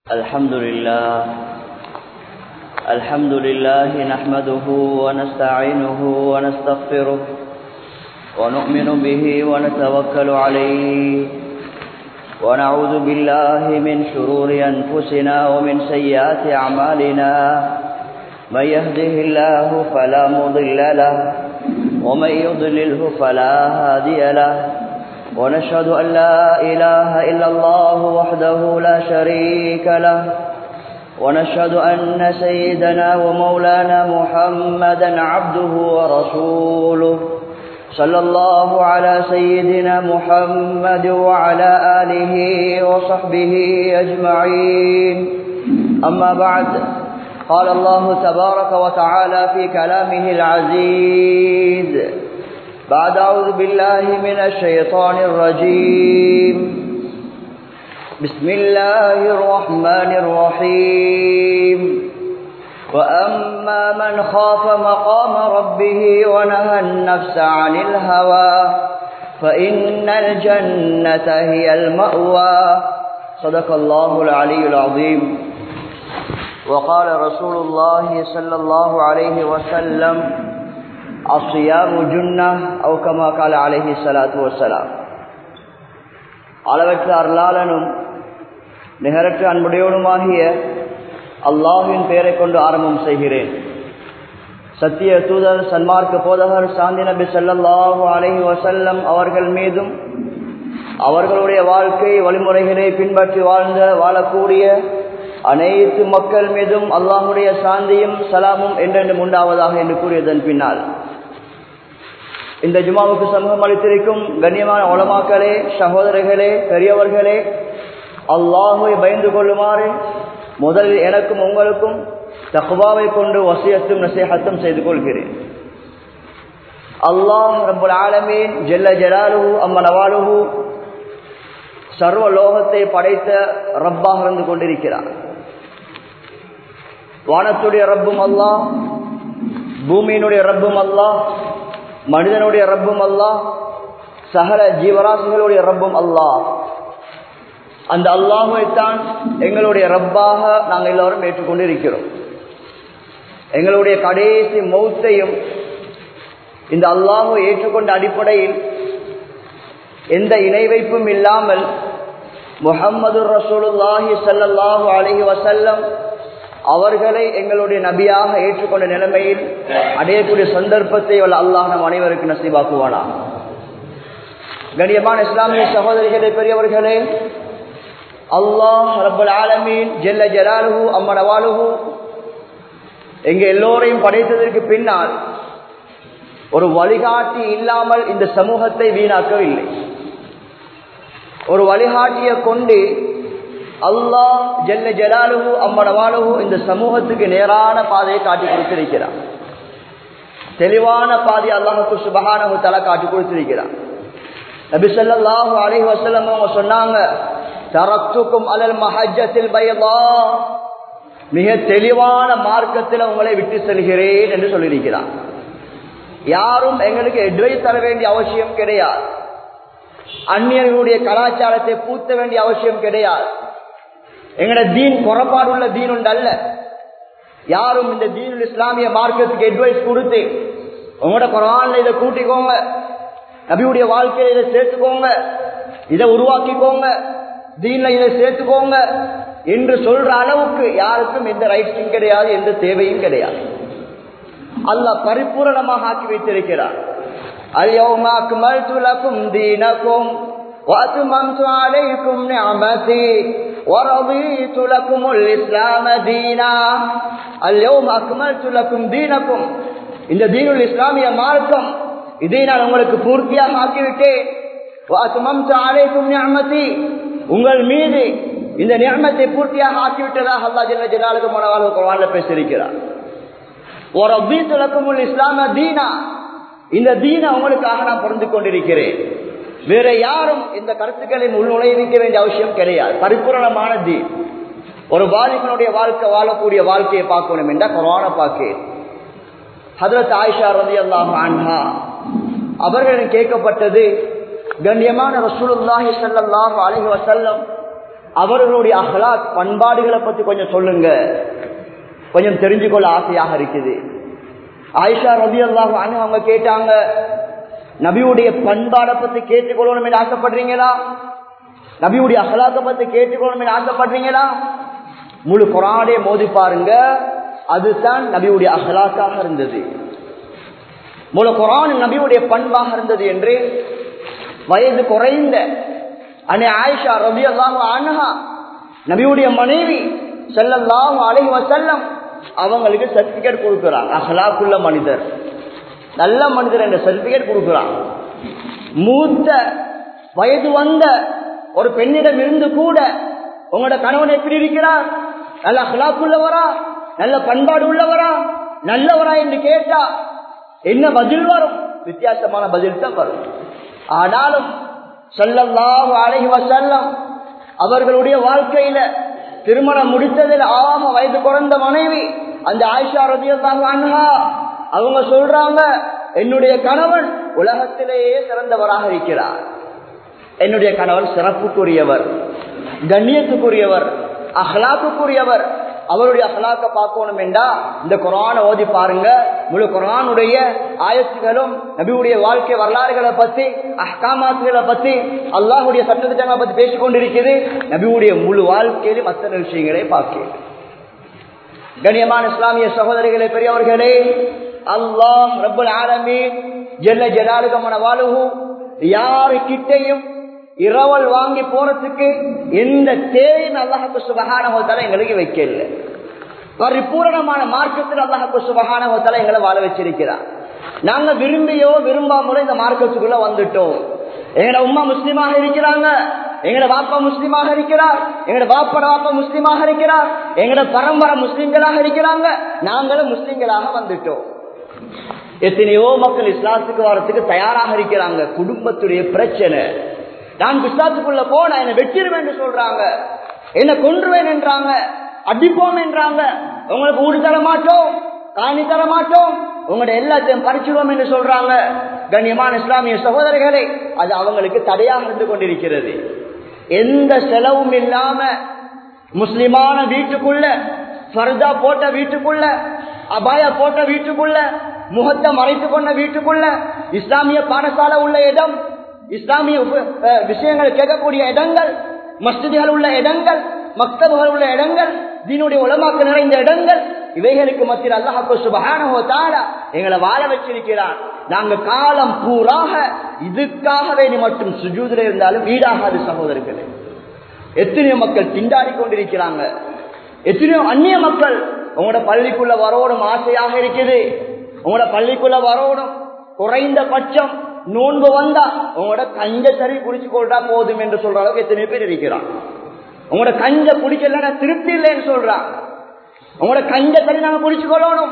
الحمد لله الحمد لله نحمده ونستعينه ونستغفره ونؤمن به ونتوكل عليه ونعوذ بالله من شرور أنفسنا ومن سيئات أعمالنا من يهده الله فلا مضل له ومن يضلله فلا هادي له ونشهد أن لا إله إلا الله وحده لا شريك له ونشهد أن سيدنا ومولانا محمدا عبده ورسوله صلى الله على سيدنا محمد وعلى آله وصحبه أجمعين أما بعد قال الله تبارك وتعالى في كلامه العزيز بعد أعوذ بالله من الشيطان الرجيم بسم الله الرحمن الرحيم وأما من خاف مقام ربه ونهى النفس عن الهوى فإن الجنة هي المأوى صدق الله العلي العظيم وقال رسول الله صلى الله عليه وسلم الصيام جنة أو كما قال عليه الصلاة والسلام அளவற்ற அருளாளனும் நிகரற்ற அன்புடையவனுமாகிய அல்லாஹின் பெயரை கொண்டு ஆரம்பம் செய்கிறேன் சத்திய தூதர் சன்மார்க்க போதகர் சாந்தி நபி சல்லாஹூ அலஹி வசல்லம் அவர்கள் மீதும் அவர்களுடைய வாழ்க்கை வழிமுறைகளை பின்பற்றி வாழ்ந்த வாழக்கூடிய அனைத்து மக்கள் மீதும் அல்லாஹுடைய சாந்தியும் சலாமும் என்றென்றும் உண்டாவதாக என்று கூறியதன் பின்னால் இந்த ஜுமாவுக்கு சமூகம் அளித்திருக்கும் கண்ணியமான உளமாக்களே சகோதரர்களே பெரியவர்களே அல்லாஹுவை பயந்து கொள்ளுமாறு முதலில் எனக்கும் உங்களுக்கும் தக்குவாவை கொண்டு வசியத்தும் நசேகத்தும் செய்து கொள்கிறேன் அல்லாஹ் ரபுல் ஆலமீன் ஜெல்ல ஜலாலுஹு அம்மனவாலுஹு சர்வ லோகத்தை படைத்த ரப்பாக இருந்து கொண்டிருக்கிறார் வானத்துடைய ரப்பும் அல்லாஹ் பூமியினுடைய ரப்பும் அல்லாஹ் மனிதனுடைய ரப்பும் அல்லாஹ் சகல ஜீவராசிகளுடைய ரப்பும் அல்லாஹ் அந்த அல்லாஹைத்தான் எங்களுடைய ரப்பாக நாங்கள் எல்லோரும் ஏற்றுக்கொண்டு இருக்கிறோம் எங்களுடைய கடைசி மௌத்தையும் இந்த அல்லாஹை ஏற்றுக்கொண்ட அடிப்படையில் எந்த இணை வைப்பும் இல்லாமல் முகம்மது ரசூலுல்லாஹி சல்லாஹூ அலஹி வசல்லம் அவர்களை எங்களுடைய நபியாக ஏற்றுக்கொண்ட நிலைமையில் அடையக்கூடிய சந்தர்ப்பத்தை வல்ல அல்லாஹ் நம் அனைவருக்கு நசீபாக்குவானா கண்ணியமான இஸ்லாமிய சகோதரிகளே பெரியவர்களே அல்லாஹ் ரபுல் ஆலமீன் ஜெல்ல ஜலாலுஹு அம்மனவாலுஹு எங்க எல்லோரையும் படைத்ததற்கு பின்னால் ஒரு வழிகாட்டி இல்லாமல் இந்த சமூகத்தை வீணாக்கவில்லை ஒரு வழிகாட்டியை கொண்டு அல்லாஹ் ஜெல்ல ஜலாலுஹு அம்மனவாலுஹு இந்த சமூகத்துக்கு நேரான பாதையை காட்டி கொடுத்திருக்கிறார் தெளிவான பாதை அல்லாஹுக்கு சுபகானு தலை காட்டி கொடுத்திருக்கிறார் நபி சொல்லாஹு அலஹி வசல்லம் அவங்க சொன்னாங்க தரத்துக்கும் அலல் மஹஜத்தில் பயதா மிக தெளிவான மார்க்கத்தில் உங்களை விட்டு செல்கிறேன் என்று சொல்லியிருக்கிறார் யாரும் எங்களுக்கு அட்வைஸ் தர வேண்டிய அவசியம் கிடையாது அந்நியர்களுடைய கலாச்சாரத்தை பூத்த வேண்டிய அவசியம் கிடையாது எங்களோட தீன் குறப்பாடுள்ள தீன் உண்டு அல்ல யாரும் இந்த தீனுல் இஸ்லாமிய மார்க்கத்துக்கு அட்வைஸ் கொடுத்து உங்களோட குரான்ல இதை கூட்டிக்கோங்க நபியுடைய வாழ்க்கையில இதை சேர்த்துக்கோங்க இதை உருவாக்கிக்கோங்க தீன்ல இதை சேர்த்துக்கோங்க என்று சொல்ற அளவுக்கு யாருக்கும் எந்த ரைட்ஸும் கிடையாது எந்த தேவையும் கிடையாது அல்லாஹ் பரிபூரணமாக ஆக்கி வைத்திருக்கிறார் اليوم أكملت لكم دينكم وأتممت عليكم نعمتي ورضيت لكم الإسلام دينا اليوم أكملت لكم دينكم இந்த தீனுல் இஸ்லாமிய மார்க்கம் இதை நான் உங்களுக்கு பூர்த்தியாக ஆக்கிவிட்டேன் உங்கள் மீது இந்த நியமத்தை பூர்த்தியாக ஆக்கிவிட்டதாக அல்லா ஜெல்ல ஜலாலுக்கு மனவாழ்வு குரான்ல பேசியிருக்கிறார் ஒரு அபீத்துலக்கும் இஸ்லாம தீனா இந்த தீனை உங்களுக்காக நான் பொருந்து கொண்டிருக்கிறேன் வேற யாரும் இந்த கருத்துக்களை உள்நுழைவிக்க வேண்டிய அவசியம் கிடையாது பரிபூரணமான தீன் ஒரு வாலிபனுடைய வாழ்க்கை வாழக்கூடிய வாழ்க்கையை பார்க்கணும் என்றால் கொரோன பார்க்க ஹதரத் ஆயிஷா ரதி அல்லாஹ் ஆன்ஹா அவர்களிடம் கேட்கப்பட்டது கண்ணியமான ரசூலுல்லாஹி ஸல்லல்லாஹு அலைஹி வஸல்லம் அவர்களுடைய அகலாத் பண்பாடுகளை பத்தி கொஞ்சம் சொல்லுங்க கொஞ்சம் தெரிஞ்சுக்கொள்ள ஆசையாக இருக்குது ஆயிஷா ரபி அல்லாஹ் அவங்க கேட்டாங்க நபியுடைய பண்பாடை பத்தி கேட்டுக்கொள்ளணும் என்று ஆசைப்படுறீங்களா நபியுடைய அகலாத்தை பத்தி கேட்டுக்கொள்ளணும் என்று ஆசைப்படுறீங்களா முழு குரானே மோதி பாருங்க அதுதான் நபியுடைய அகலாக்காக இருந்தது முழு குரான் நபியுடைய பண்பாக இருந்தது என்று வயது குறைந்த அன்னை ஆயிஷா ரபி அல்லாஹ் அன்ஹா நபியுடைய மனைவி செல்லல்லாம் அலைஹி வசல்லம் அவங்களுக்கு சர்டிபிகேட் கொடுக்கிறாங்க அஹ்லாக்குள்ள மனிதர் நல்ல மனிதர் என்ற சர்டிபிகேட் கொடுக்கிறான் மூத்த வயது வந்த ஒரு பெண்ணிடம் இருந்து கூட உங்களோட கணவன் எப்படி இருக்கிறார் நல்ல அஹ்லாக்குள்ளவரா நல்ல பண்பாடு உள்ளவரா நல்லவரா என்று கேட்டா என்ன பதில் வரும் வித்தியாசமான பதில் தான் வரும் ஆனாலும் சொல்லல்லாஹு அலைஹி வசல்லம் அவர்களுடைய வாழ்க்கையில திருமணம் முடித்ததில் ஆக வயது குறைந்த மனைவி அந்த ஆயிஷா ரதியல்லாஹு அவங்க சொல்றாங்க என்னுடைய கணவன் உலகத்திலேயே சிறந்தவராக இருக்கிறார் என்னுடைய கணவன் சிறப்புக்குரியவர் கண்ணியத்துக்குரியவர் அஹ்லாக்குரியவர் அவருடைய அஹ்லாக்க பார்க்கணும் என்றா இந்த குரான ஓதி பாருங்க முழு குரானுடைய ஆயத்துகளும் நபியுடைய வாழ்க்கை வரலாறுகளை பத்தி அஹ்காமாத்துகளை பத்தி அல்லாஹுடைய சட்டத்திட்டங்களை பத்தி பேசிக் கொண்டிருக்கிறது நபியுடைய முழு வாழ்க்கையிலும் அத்தனை விஷயங்களை பார்க்கிறேன் கண்ணியமான இஸ்லாமிய சகோதரிகளே பெரியவர்களே அல்லாஹ் ரபுல் ஆலமீன் ஜெல்ல ஜலாலுகமன வாழுகு யாரு கிட்டையும் இரவல் வாங்கி போறதுக்கு எந்த தேவையும் அல்லாஹுக்கு சுபகானகோத்தால எங்களுக்கு வைக்கல பரிபூரணமான மார்க்கத்தில் அல்லாஹுக்கு சுபகானகோத்தால எங்களை வாழ வச்சிருக்கிறார் நாங்க விரும்பியோ விரும்பாமலோ இந்த மார்க்கத்துக்குள்ள வந்துட்டோம் எங்கட உமா முஸ்லீமாக இருக்கிறாங்க எங்கட பாப்பா முஸ்லீமாக இருக்கிறார் எங்கட பாப்பட பாப்பா முஸ்லீமாக இருக்கிறார் எங்கட பரம்பரை முஸ்லீம்களாக இருக்கிறாங்க நாங்களும் முஸ்லீம்களாக வந்துட்டோம் எத்தனையோ மக்கள் இஸ்லாத்துக்கு வரத்துக்கு தயாராக இருக்கிறாங்க குடும்பத்துடைய பிரச்சனை நான் இஸ்லாத்துக்குள்ள போன என்னை வெற்றிடுவேன் என்று சொல்றாங்க என்ன கொன்றுவேன் என்றாங்க அடிப்போம் என்றாங்க உங்களுக்கு ஊடு தர மாட்டோம் காணி தர மாட்டோம் உங்களோட எல்லாத்தையும் பறிச்சிடுவோம் என்று சொல்றாங்க கண்ணியமான இஸ்லாமிய சகோதரர்களே அது அவங்களுக்கு தடையாக இருந்து கொண்டிருக்கிறது எந்த செலவும் இல்லாம முஸ்லிமான வீட்டுக்குள்ள ஃபர்தா போட்ட வீட்டுக்குள்ள அபாயா போட்ட வீட்டுக்குள்ள முகத்தை மறைத்து கொண்ட வீட்டுக்குள்ள இஸ்லாமிய பாடசாலை உள்ள இடம் இஸ்லாமிய விஷயங்கள் கேட்கக்கூடிய இடங்கள் மஸ்ஜிதுகள் உள்ள இடங்கள் மக்தபுகள் உள்ள இடங்கள் தீனுடைய உலமாக்கு நிறைந்த இடங்கள் இவைகளுக்கு மத்தியில் அல்லாஹு சுபஹானஹோ தாரா எங்களை வாழ வச்சிருக்கிறார் நாங்க காலம் பூராக இதுக்காகவே நீ மட்டும் சுஜூதில் இருந்தாலும் ஈடாகாது சகோதரர்களே எத்தனையோ மக்கள் திண்டாடி கொண்டிருக்கிறாங்க எத்தனையோ அந்நிய மக்கள் உங்களோட பள்ளிக்குள்ள வரணும் ஆசையாக இருக்குது உங்களோட பள்ளிக்குள்ள வரணும் குறைந்த பட்சம் நோன்பு வந்தா உங்களோட கஞ்ச சரி குடிச்சு கொள்றா போதும் என்று சொல்ற அளவுக்கு எத்தனை பேர் இருக்கிறான் உங்களோட கஞ்ச குடிக்கலன்னா திருப்தி இல்லைன்னு சொல்றான் உங்களோட கஞ்ச சரி நாங்க குடிச்சு கொள்ளணும்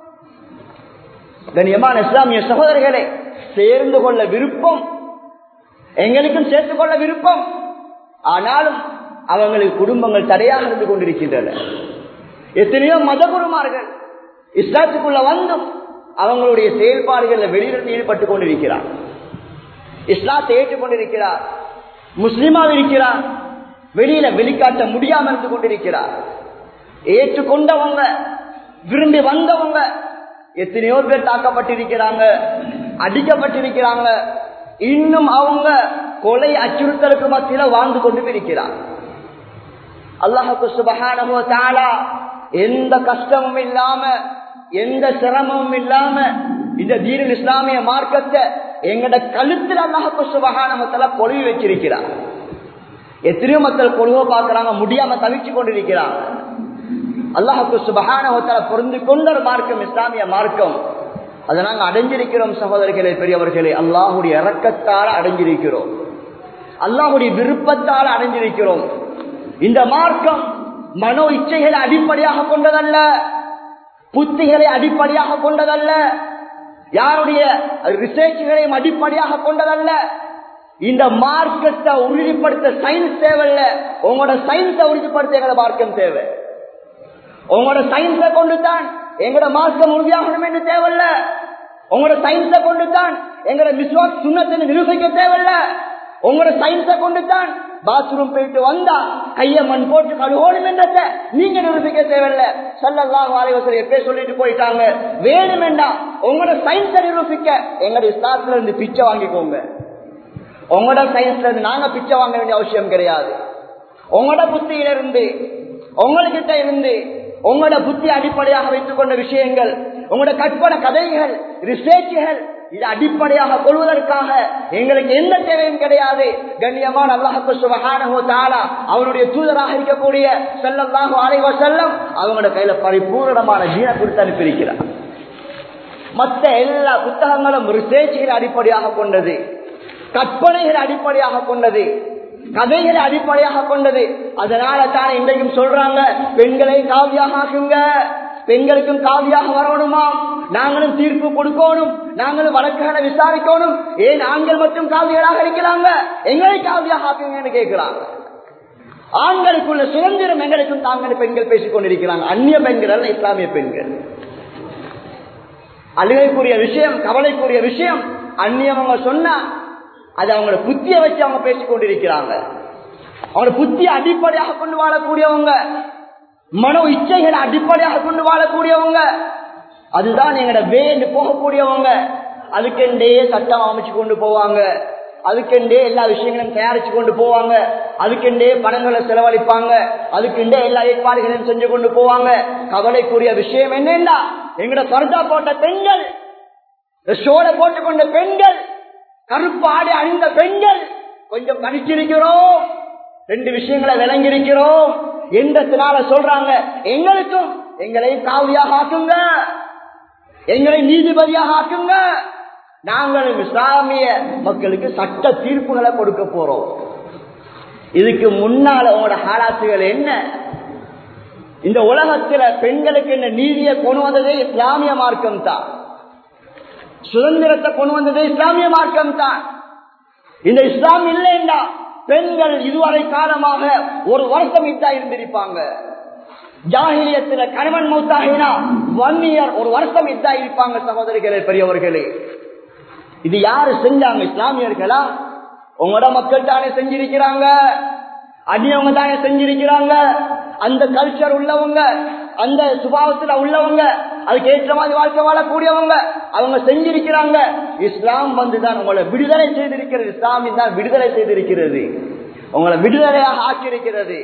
கண்ணியமான இஸ்லாமிய சகோதரர்களே சேர்ந்து கொள்ள விருப்பம் எங்களுக்கும் சேர்த்துக் கொள்ள விருப்பம் ஆனாலும் அவங்களுக்கு குடும்பங்கள் தடையாக இருந்து கொண்டிருக்கின்றன எத்தனையோ மதகுருமார்கள் இஸ்லாத்துக்குள்ள வந்தும் அவங்களுடைய செயல்பாடுகளில் வெளியிலிருந்து ஈடுபட்டுக் கொண்டிருக்கிறார் இஸ்லாத்தை ஏற்றுக்கொண்டிருக்கிறார் முஸ்லிமாக இருக்கிறார் வெளியில வெளிக்காட்ட முடியாமல் இருந்து கொண்டிருக்கிறார் ஏற்றுக்கொண்டவங்க விரும்பி வந்தவங்க எத்தனையோ பேர் தாக்கப்பட்டிருக்கிறாங்க அடிக்கப்பட்டிருக்கிறாங்க இன்னும் அவங்க கொலை அச்சுறுத்தலுக்கு மத்தியில வாழ்ந்து கொண்டு இருக்கிறார் அல்லாஹுக்கு சுபகானமோ தாலா எந்த கஷ்டமும் இல்லாம எந்த சிரமமும் இல்லாம இந்த தீனில் இஸ்லாமிய மார்க்கத்தை எங்கட கழுத்தில் அல்லாஹுக்கு சுபகானமத்துல கொழுவி வச்சிருக்கிறார் எத்தனையோ மக்கள் கொழுவ பார்க்கறாங்க முடியாம தவிச்சு கொண்டிருக்கிறாங்க அல்லாஹுக்கு சுபகானவத்தால பொருந்து கொண்ட ஒரு மார்க்கம் இஸ்லாமிய மார்க்கம் அதை நாங்கள் அடைஞ்சிருக்கிறோம் சகோதரர்களே பெரியவர்களே அல்லாஹுடைய இறக்கத்தால் அடைஞ்சிருக்கிறோம் அல்லாஹுடைய விருப்பத்தால் அடைஞ்சிருக்கிறோம் இந்த மார்க்கம் மனோ இச்சைகளை அடிப்படையாக கொண்டதல்ல புத்திகளை அடிப்படையாக கொண்டதல்ல யாருடைய ரிசர்ச்களையும் அடிப்படையாக கொண்டதல்ல இந்த மார்க்கத்தை உறுதிப்படுத்த சயின்ஸ் தேவையில்ல உங்களோட சயின்ஸை உறுதிப்படுத்த எங்களோட மார்க்கம் தேவை உங்களோட சயின்ஸை கொண்டு தான் எங்களோட மார்க்கம் உறுதியாகணும் என்று தேவையில்ல உங்களோட சயின்ஸை கொண்டு தான் எங்களோட விஸ்வாஸ் சுண்ணத்தை நிரூபிக்க தேவையில்ல உங்களோட சயின்ஸை கொண்டு தான் பாத்ரூம் போயிட்டு வந்தா கைய மண் போட்டு கழுவோணும் என்னத்த நீங்க நிரூபிக்க தேவையில்ல சல்லல்லாஹு அலைஹி வஸல்லம் எப்பே சொல்லிட்டு போயிட்டாங்க வேணுமெண்டா உங்களோட சயின்ஸை நிரூபிக்க எங்களோட இஸ்லாத்துல இருந்து பிச்சை வாங்கிக்கோங்க உங்களோட சயின்ஸ்ல இருந்து நாங்க பிச்சை வாங்க வேண்டிய அவசியம் கிடையாது உங்களோட புத்தியில இருந்து உங்ககிட்ட இருந்து உங்களோட புத்தி அடிப்படையாக வைத்துக் கொண்ட விஷயங்கள் உங்களோட கற்பனை கதைகள் ரிசர்ச்சுகள் இது அடிப்படையாக கொள்வதற்காக எங்களுக்கு எந்த தேவையும் கிடையாது கண்ணியமான அல்லாஹு சுபஹானஹு தஆலா அவருடைய தூதராக இருக்கக்கூடிய ஸல்லல்லாஹு அலைஹி வஸல்லம் அவங்களோட கையில பரிபூரணமான ஜீன கொடுத்து அனுப்பியிருக்கிறார் மற்ற எல்லா புத்தகங்களும் ரிசர்ச்சுகளை அடிப்படையாக கொண்டது கற்பனைகளை அடிப்படையாக கொண்டது கதைகளை அடிப்படையாக கொண்டது அதனால தான் இன்றைக்கும் சொல்றாங்க பெண்களை காவியாக ஆக்குங்க பெண்களுக்கும் காவியாக வரணுமா நாங்களும் தீர்ப்பு கொடுக்கணும் நாங்களும் வழக்குகளை விசாரிக்கணும் ஏன் ஆண்கள் மட்டும் காவியர்களாக இருக்கிறாங்க எங்களை காவியாக ஆக்குங்கன்னு கேட்கிறாங்க ஆண்களுக்குள்ள சுதந்திரம் எங்களுக்கும் தாங்கள் பெண்கள் பேசிக் கொண்டிருக்கிறாங்க அந்நிய பெண்கள் அல்ல இஸ்லாமிய பெண்கள் அழுகைக்குரிய விஷயம் கவலைக்குரிய விஷயம் அந்நியவங்க சொன்னா அது அவங்களோட புத்திய வச்சு அவங்க பேசிக் கொண்டிருக்கிறாங்க அவங்களோட புத்திய அடிப்படையாக கொண்டு வாழக்கூடியவங்க மனோ இச்சைகளை அடிப்படையாக கொண்டு வாழக்கூடியவங்க அதுதான் எங்களோட வேண்டு போகக்கூடியவங்க அதுக்கெண்டே சட்டம் அமைச்சு கொண்டு போவாங்க அதுக்கெண்டே எல்லா விஷயங்களையும் தயாரிச்சு கொண்டு போவாங்க அதுக்கெண்டே பணங்களை செலவழிப்பாங்க அதுக்கெண்டே எல்லா ஏற்பாடுகளையும் செஞ்சு கொண்டு போவாங்க கவலைக்குரிய விஷயம் என்னன்னா எங்கட பர்தா போட்ட பெண்கள் ஷோட போட்டுக்கொண்ட பெண்கள் கருப்பு ஆடை அணிந்த பெண்கள் கொஞ்சம் படிச்சிருக்கிறோம் ரெண்டு விஷயங்களை விளங்கியிருக்கிறோம் என்றதுனால சொல்றாங்க எங்களுக்கும் எங்களை காவியாக ஆக்குங்க எங்களை நீதிபதியாக ஆக்குங்க நாங்களும் இஸ்லாமிய மக்களுக்கு சட்ட தீர்ப்புகளை கொடுக்க போறோம் இதுக்கு முன்னால உங்களோட ஹாலாத்துகள் என்ன இந்த உலகத்துல பெண்களுக்கு என்ன நீதியை கொண்டு வந்ததே இஸ்லாமிய மார்க்கம் தான் சுதந்திரத்தை கொண்டு வந்ததே இஸ்லாமிய மார்க்கம் தான் இந்த இஸ்லாம் இல்லைண்டா பெண்கள் இதுவரை காலமாக ஒரு வருஷம் இட்டா இருந்திருப்பாங்க ஜாகிலியத்துல கணவன் மூத்தாகினா ஒன் இயர் ஒரு வருஷம் இட்டா இருப்பாங்க சகோதரிகளே பெரியவர்களே இது யாரு செஞ்சாங்க இஸ்லாமியர்களா உங்களோட மக்கள் தானே செஞ்சிருக்கிறாங்க அந்நியவங்க தானே செஞ்சிருக்கிறாங்க அந்த கல்ச்சர் உள்ளவங்க அந்த சுபாவத்துல உள்ளவங்க அதுக்கு ஏற்ற மாதிரி வாழ்க்கை வாழக்கூடியவங்க அவங்க செஞ்சிருக்கிறாங்க இஸ்லாம் வந்துதான் உங்களை விடுதலை செய்திருக்கிறது இஸ்லாமின் தான் விடுதலை செய்திருக்கிறது உங்களை விடுதலையாக ஆக்கியிருக்கிறது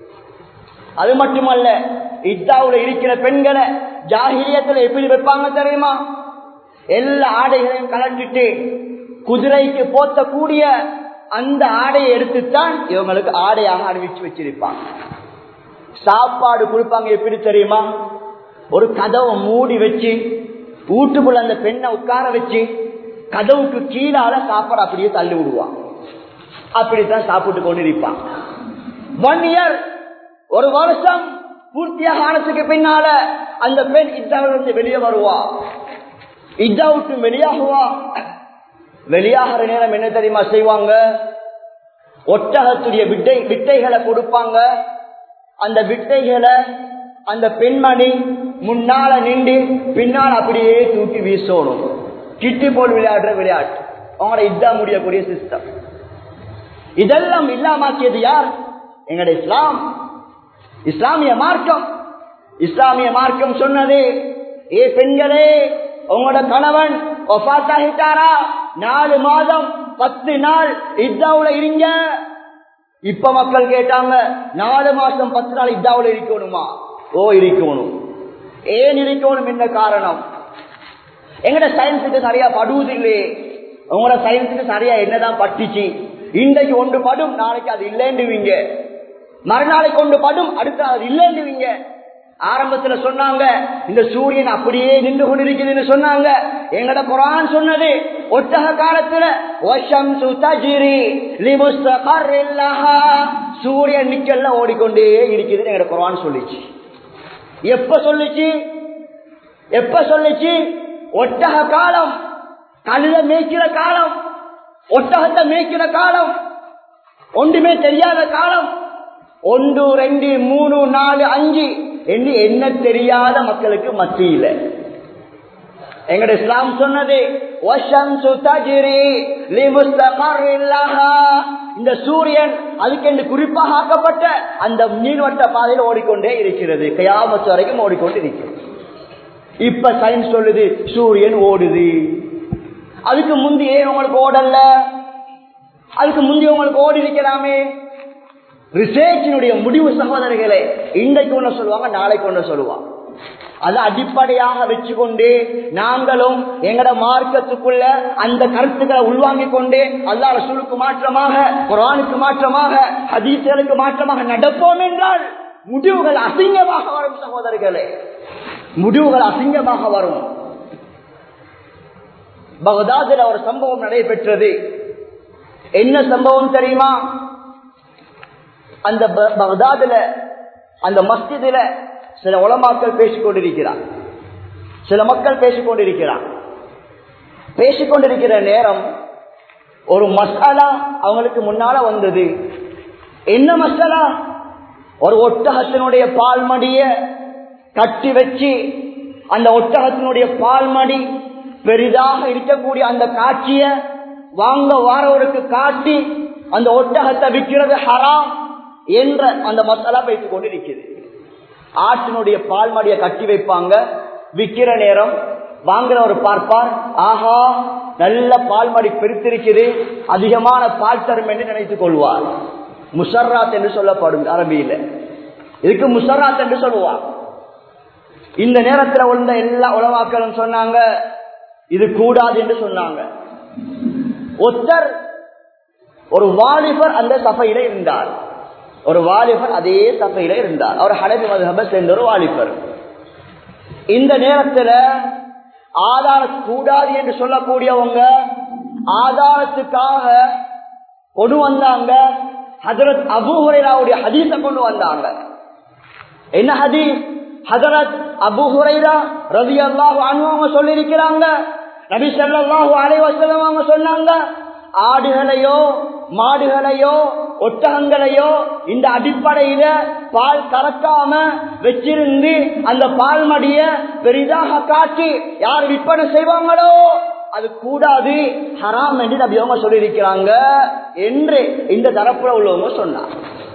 அது மட்டுமல்ல இத்தாவுல இருக்கிற பெண்களை ஜாகிரியத்துல எப்படி வைப்பாங்க தெரியுமா எல்லா ஆடைகளையும் கலந்துட்டு குதிரைக்கு போத்தக்கூடிய அந்த ஆடையை எடுத்துத்தான் இவங்களுக்கு ஆடையாக அணிவிச்சு வச்சிருப்பாங்க சாப்பாடு கொடுப்பாங்க எப்படி தெரியுமா ஒரு கதவை மூடி வச்சு வீட்டுக்குள்ள அந்த பெண்ணை உட்கார வச்சு கதவுக்கு கீழால சாப்பாடு அப்படியே தள்ளி விடுவான் அப்படித்தான் சாப்பிட்டு கொண்டு இருப்பான் ஒன் இயர் ஒரு வருஷம் பூர்த்தியாக ஆனதுக்கு பின்னால அந்த பெண் இருந்து வெளியே வருவா இஜா விட்டு வெளியாகுவா வெளியாகிற நேரம் என்ன தெரியுமா செய்வாங்க ஒட்டகத்துடைய விட்டை விட்டைகளை கொடுப்பாங்க அந்த விட்டைகளை அந்த பெண்மணி முன்னால நின்று பின்னால் அப்படியே தூக்கி வீசணும் கிட்டி போல் விளையாடுற விளையாட்டு அவங்களோட இதா முடியக்கூடிய சிஸ்டம் இதெல்லாம் இல்லாமாக்கியது யார் எங்களுடைய இஸ்லாம் இஸ்லாமிய மார்க்கம் இஸ்லாமிய மார்க்கம் சொன்னது ஏ பெண்களே உங்களோட கணவன் ஒஃபாத்தாகிட்டாரா நாலு மாதம் பத்து நாள் இத்தாவுல இருங்க இப்ப மக்கள் கேட்டாங்க நாலு மாசம் பத்து நாள் இத்தாவுல இருக்கணுமா ஓ இருக்கணும் ஏன் இருக்கணும் என்ன காரணம் எங்கட சயின்ஸுக்கு சரியா படுவதில்லையே உங்களோட சயின்ஸுக்கு சரியா என்னதான் பட்டுச்சு இன்றைக்கு ஒன்று படும் நாளைக்கு அது இல்லைன்னுவீங்க மறுநாளைக்கு ஒன்று படும் அடுத்த அது இல்லைன்னுவீங்க ஆரம்பத்துல சொன்னாங்க இந்த சூரியன் அப்படியே நின்று கொண்டிருக்குதுன்னு சொன்னாங்க எங்கட குரான் சொன்னது ஒட்டக காலத்துல சூரியன் நிக்கல்ல ஓடிக்கொண்டே இருக்குதுன்னு எங்கட குரான் சொல்லிச்சு எப்ப சொல்லிச்சு எப்ப சொல்லிச்சு ஒட்டக காலம் கழுத மேய்க்கிற காலம் ஒட்டகத்தை மேய்க்கிற காலம் ஒன்றுமே தெரியாத காலம் ஒன்று ரெண்டு மூணு நாலு அஞ்சு என்று என்ன தெரியாத மக்களுக்கு மத்தியில எங்கட இஸ்லாம் சொன்னது "வஷம்சு தஜ்ரி லிமுஸ்தகர்ரின் லஹா." இந்த சூரியன் அதுக்கென்று குறிப்பாக ஆக்கப்பட்ட அந்த நீள்வட்ட பாதையில் ஓடிக்கொண்டே இருக்கிறது கயாமத்து வரைக்கும் ஓடிக்கொண்டு இருக்கிறது இப்ப சயின்ஸ் சொல்லுது சூரியன் ஓடுது அதுக்கு முந்தையே உங்களுக்கு ஓடல அதுக்கு முந்தைய உங்களுக்கு ஓடி இருக்கலாமே ரிசர்ச்சினுடைய முடிவு சகோதரர்களே இன்றைக்கு ஒண்ணு சொல்லுவாங்க நாளைக்கு ஒண்ணு சொல்லுவாங்க அதை அடிப்படையாக வச்சுக்கொண்டு நாங்களும் எங்கட மார்க்கத்துக்குள்ள அந்த கருத்துக்களை உள்வாங்கிக் கொண்டு அல்லா ரசூலுக்கு மாற்றமாக குரானுக்கு மாற்றமாக ஹதீஸ்களுக்கு மாற்றமாக நடப்போம் என்றால் முடிவுகள் அசிங்கமாக வரும் சகோதரர்களே முடிவுகள் அசிங்கமாக வரும் பகதாதில் ஒரு சம்பவம் நடைபெற்றது என்ன சம்பவம் தெரியுமா அந்த ப- பகதாதுல அந்த மஸ்ஜிதுல சில உலமாக்கள் பேசிக் கொண்டிருக்கிறார் சில மக்கள் பேசிக் கொண்டிருக்கிறார் பேசிக் கொண்டிருக்கிற நேரம் ஒரு மசாலா அவங்களுக்கு முன்னால வந்தது என்ன மசாலா ஒரு ஒட்டகத்தினுடைய பால்மடிய கட்டி வச்சு அந்த ஒட்டகத்தினுடைய பால்மடி பெரிதாக இருக்கக்கூடிய அந்த காட்சிய வாங்க வாரவருக்கு காட்டி அந்த ஒட்டகத்தை விற்கிறது ஹராம் என்ற அந்த மசாலா பேசிக் கொண்டிருக்கிறது ஆட்டினுடைய பால்மடியை கட்டி வைப்பாங்க விற்கிற நேரம் வாங்குறவர் பார்ப்பார் ஆஹா நல்ல பால்மடி பெருத்திருக்குது அதிகமான பால் தரும் என்று நினைத்துக் கொள்வார் முசர்ராத் என்று சொல்லப்படும் அரபியில இதுக்கு முசர்ராத் என்று சொல்லுவார் இந்த நேரத்தில் உள்ள எல்லா உலவாக்களும் சொன்னாங்க இது கூடாது என்று சொன்னாங்க ஒருத்தர் ஒரு வாலிபர் அந்த சபையில இருந்தார் ஒரு வாலிபர் அதே சபையில இருந்தார் அவர் ஹனபி மதுஹபை சேர்ந்த ஒரு வாலிபர் இந்த நேரத்துல ஆதார கூடாது என்று சொல்லக்கூடியவங்க ஆதாரத்துக்காக கொண்டு வந்தாங்க ஹஜரத் அபு ஹுரைராவுடைய ஹதீஸ கொண்டு வந்தாங்க என்ன ஹதீஸ் ஹஜரத் அபு ஹுரைரா ரவி அல்லாஹு அவங்க சொல்லியிருக்கிறாங்க நபி ஸல்லல்லாஹு அலைஹி வஸல்லம் அவங்க சொன்னாங்க ஆடுகளையோ மாடுகளையோ ஒட்டகங்களையோ இந்த அடிப்படையில பால் கறக்காம வச்சிருந்து அந்த பால் மடிய பெரிதாக காட்டி யார் விற்பனை செய்வாங்களோ அது கூடாது ஹராம் என்று நபி அவங்க சொல்லியிருக்கிறாங்க என்று இந்த தரப்புல உள்ளவங்க சொன்னார்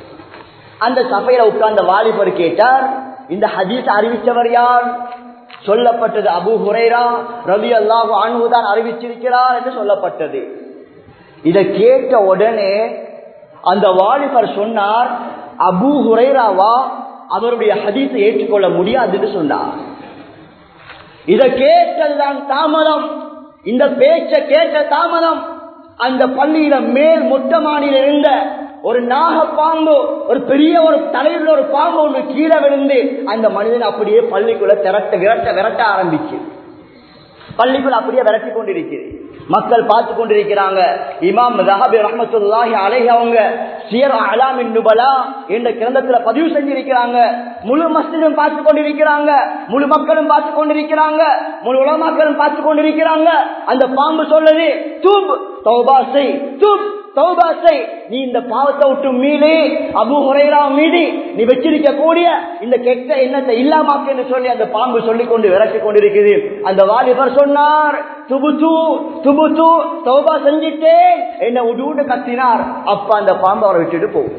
அந்த சபையில உட்கார்ந்த வாலிபர் கேட்டார் இந்த ஹதீஸ் அறிவித்தவர் யார் சொல்லப்பட்டது அபு ஹுரைரா ரவி அல்லாஹு அன்புதான் அறிவிச்சிருக்கிறார் என்று சொல்லப்பட்டது இதை கேட்ட உடனே அந்த வாலிபர் சொன்னார் அபு ஹுரைராவா அவருடைய ஹதீஸை ஏற்றுக்கொள்ள முடியாது என்று சொன்னார் இதை கேட்டதுதான் தாமதம் இந்த பேச்ச கேட்ட தாமதம் அந்த பள்ளியில மேல் மொட்டை மாடியில் இருந்த ஒரு நாகப்பாம்பு ஒரு பெரிய ஒரு தலையில் ஒரு பாம்பு ஒன்று கீழே விழுந்து அந்த மனிதன் அப்படியே பள்ளிக்குள்ள திரட்ட விரட்ட விரட்ட ஆரம்பிச்சு பள்ளிக்குள்ள அப்படியே விரட்டி கொண்டிருக்கிறது மக்கள் பார்த்து கொண்டிருக்கிறாங்க இமாம் ரஹபி ரஹமத்துல்லாஹி அலைஹி அவங்க சியர் அலாமின் நுபலா என்ற கிரந்தத்துல பதிவு செஞ்சிருக்கிறாங்க முழு மஸ்ஜிதும் பார்த்து கொண்டிருக்கிறாங்க முழு மக்களும் பார்த்து கொண்டிருக்கிறாங்க முழு உலமாக்களும் பார்த்து கொண்டிருக்கிறாங்க அந்த பாம்பு சொல்லுது தூப் தௌபாசை தூப் தௌபாசை நீ இந்த பாவத்தை விட்டு மீறி அபு ஹுரைரா மீறி நீ வச்சிருக்க கூடிய இந்த கெட்ட எண்ணத்தை இல்லாமாக்கு என்று சொல்லி அந்த பாம்பு சொல்லிக் கொண்டு விரட்டி கொண்டிருக்குது அந்த வாலிபர் சொன்னார் துபுத்து துபுத்து தௌபா செஞ்சிட்டேன் என்ன உடு கத்தினார் அப்ப அந்த பாம்பு அவரை விட்டுட்டு போகும்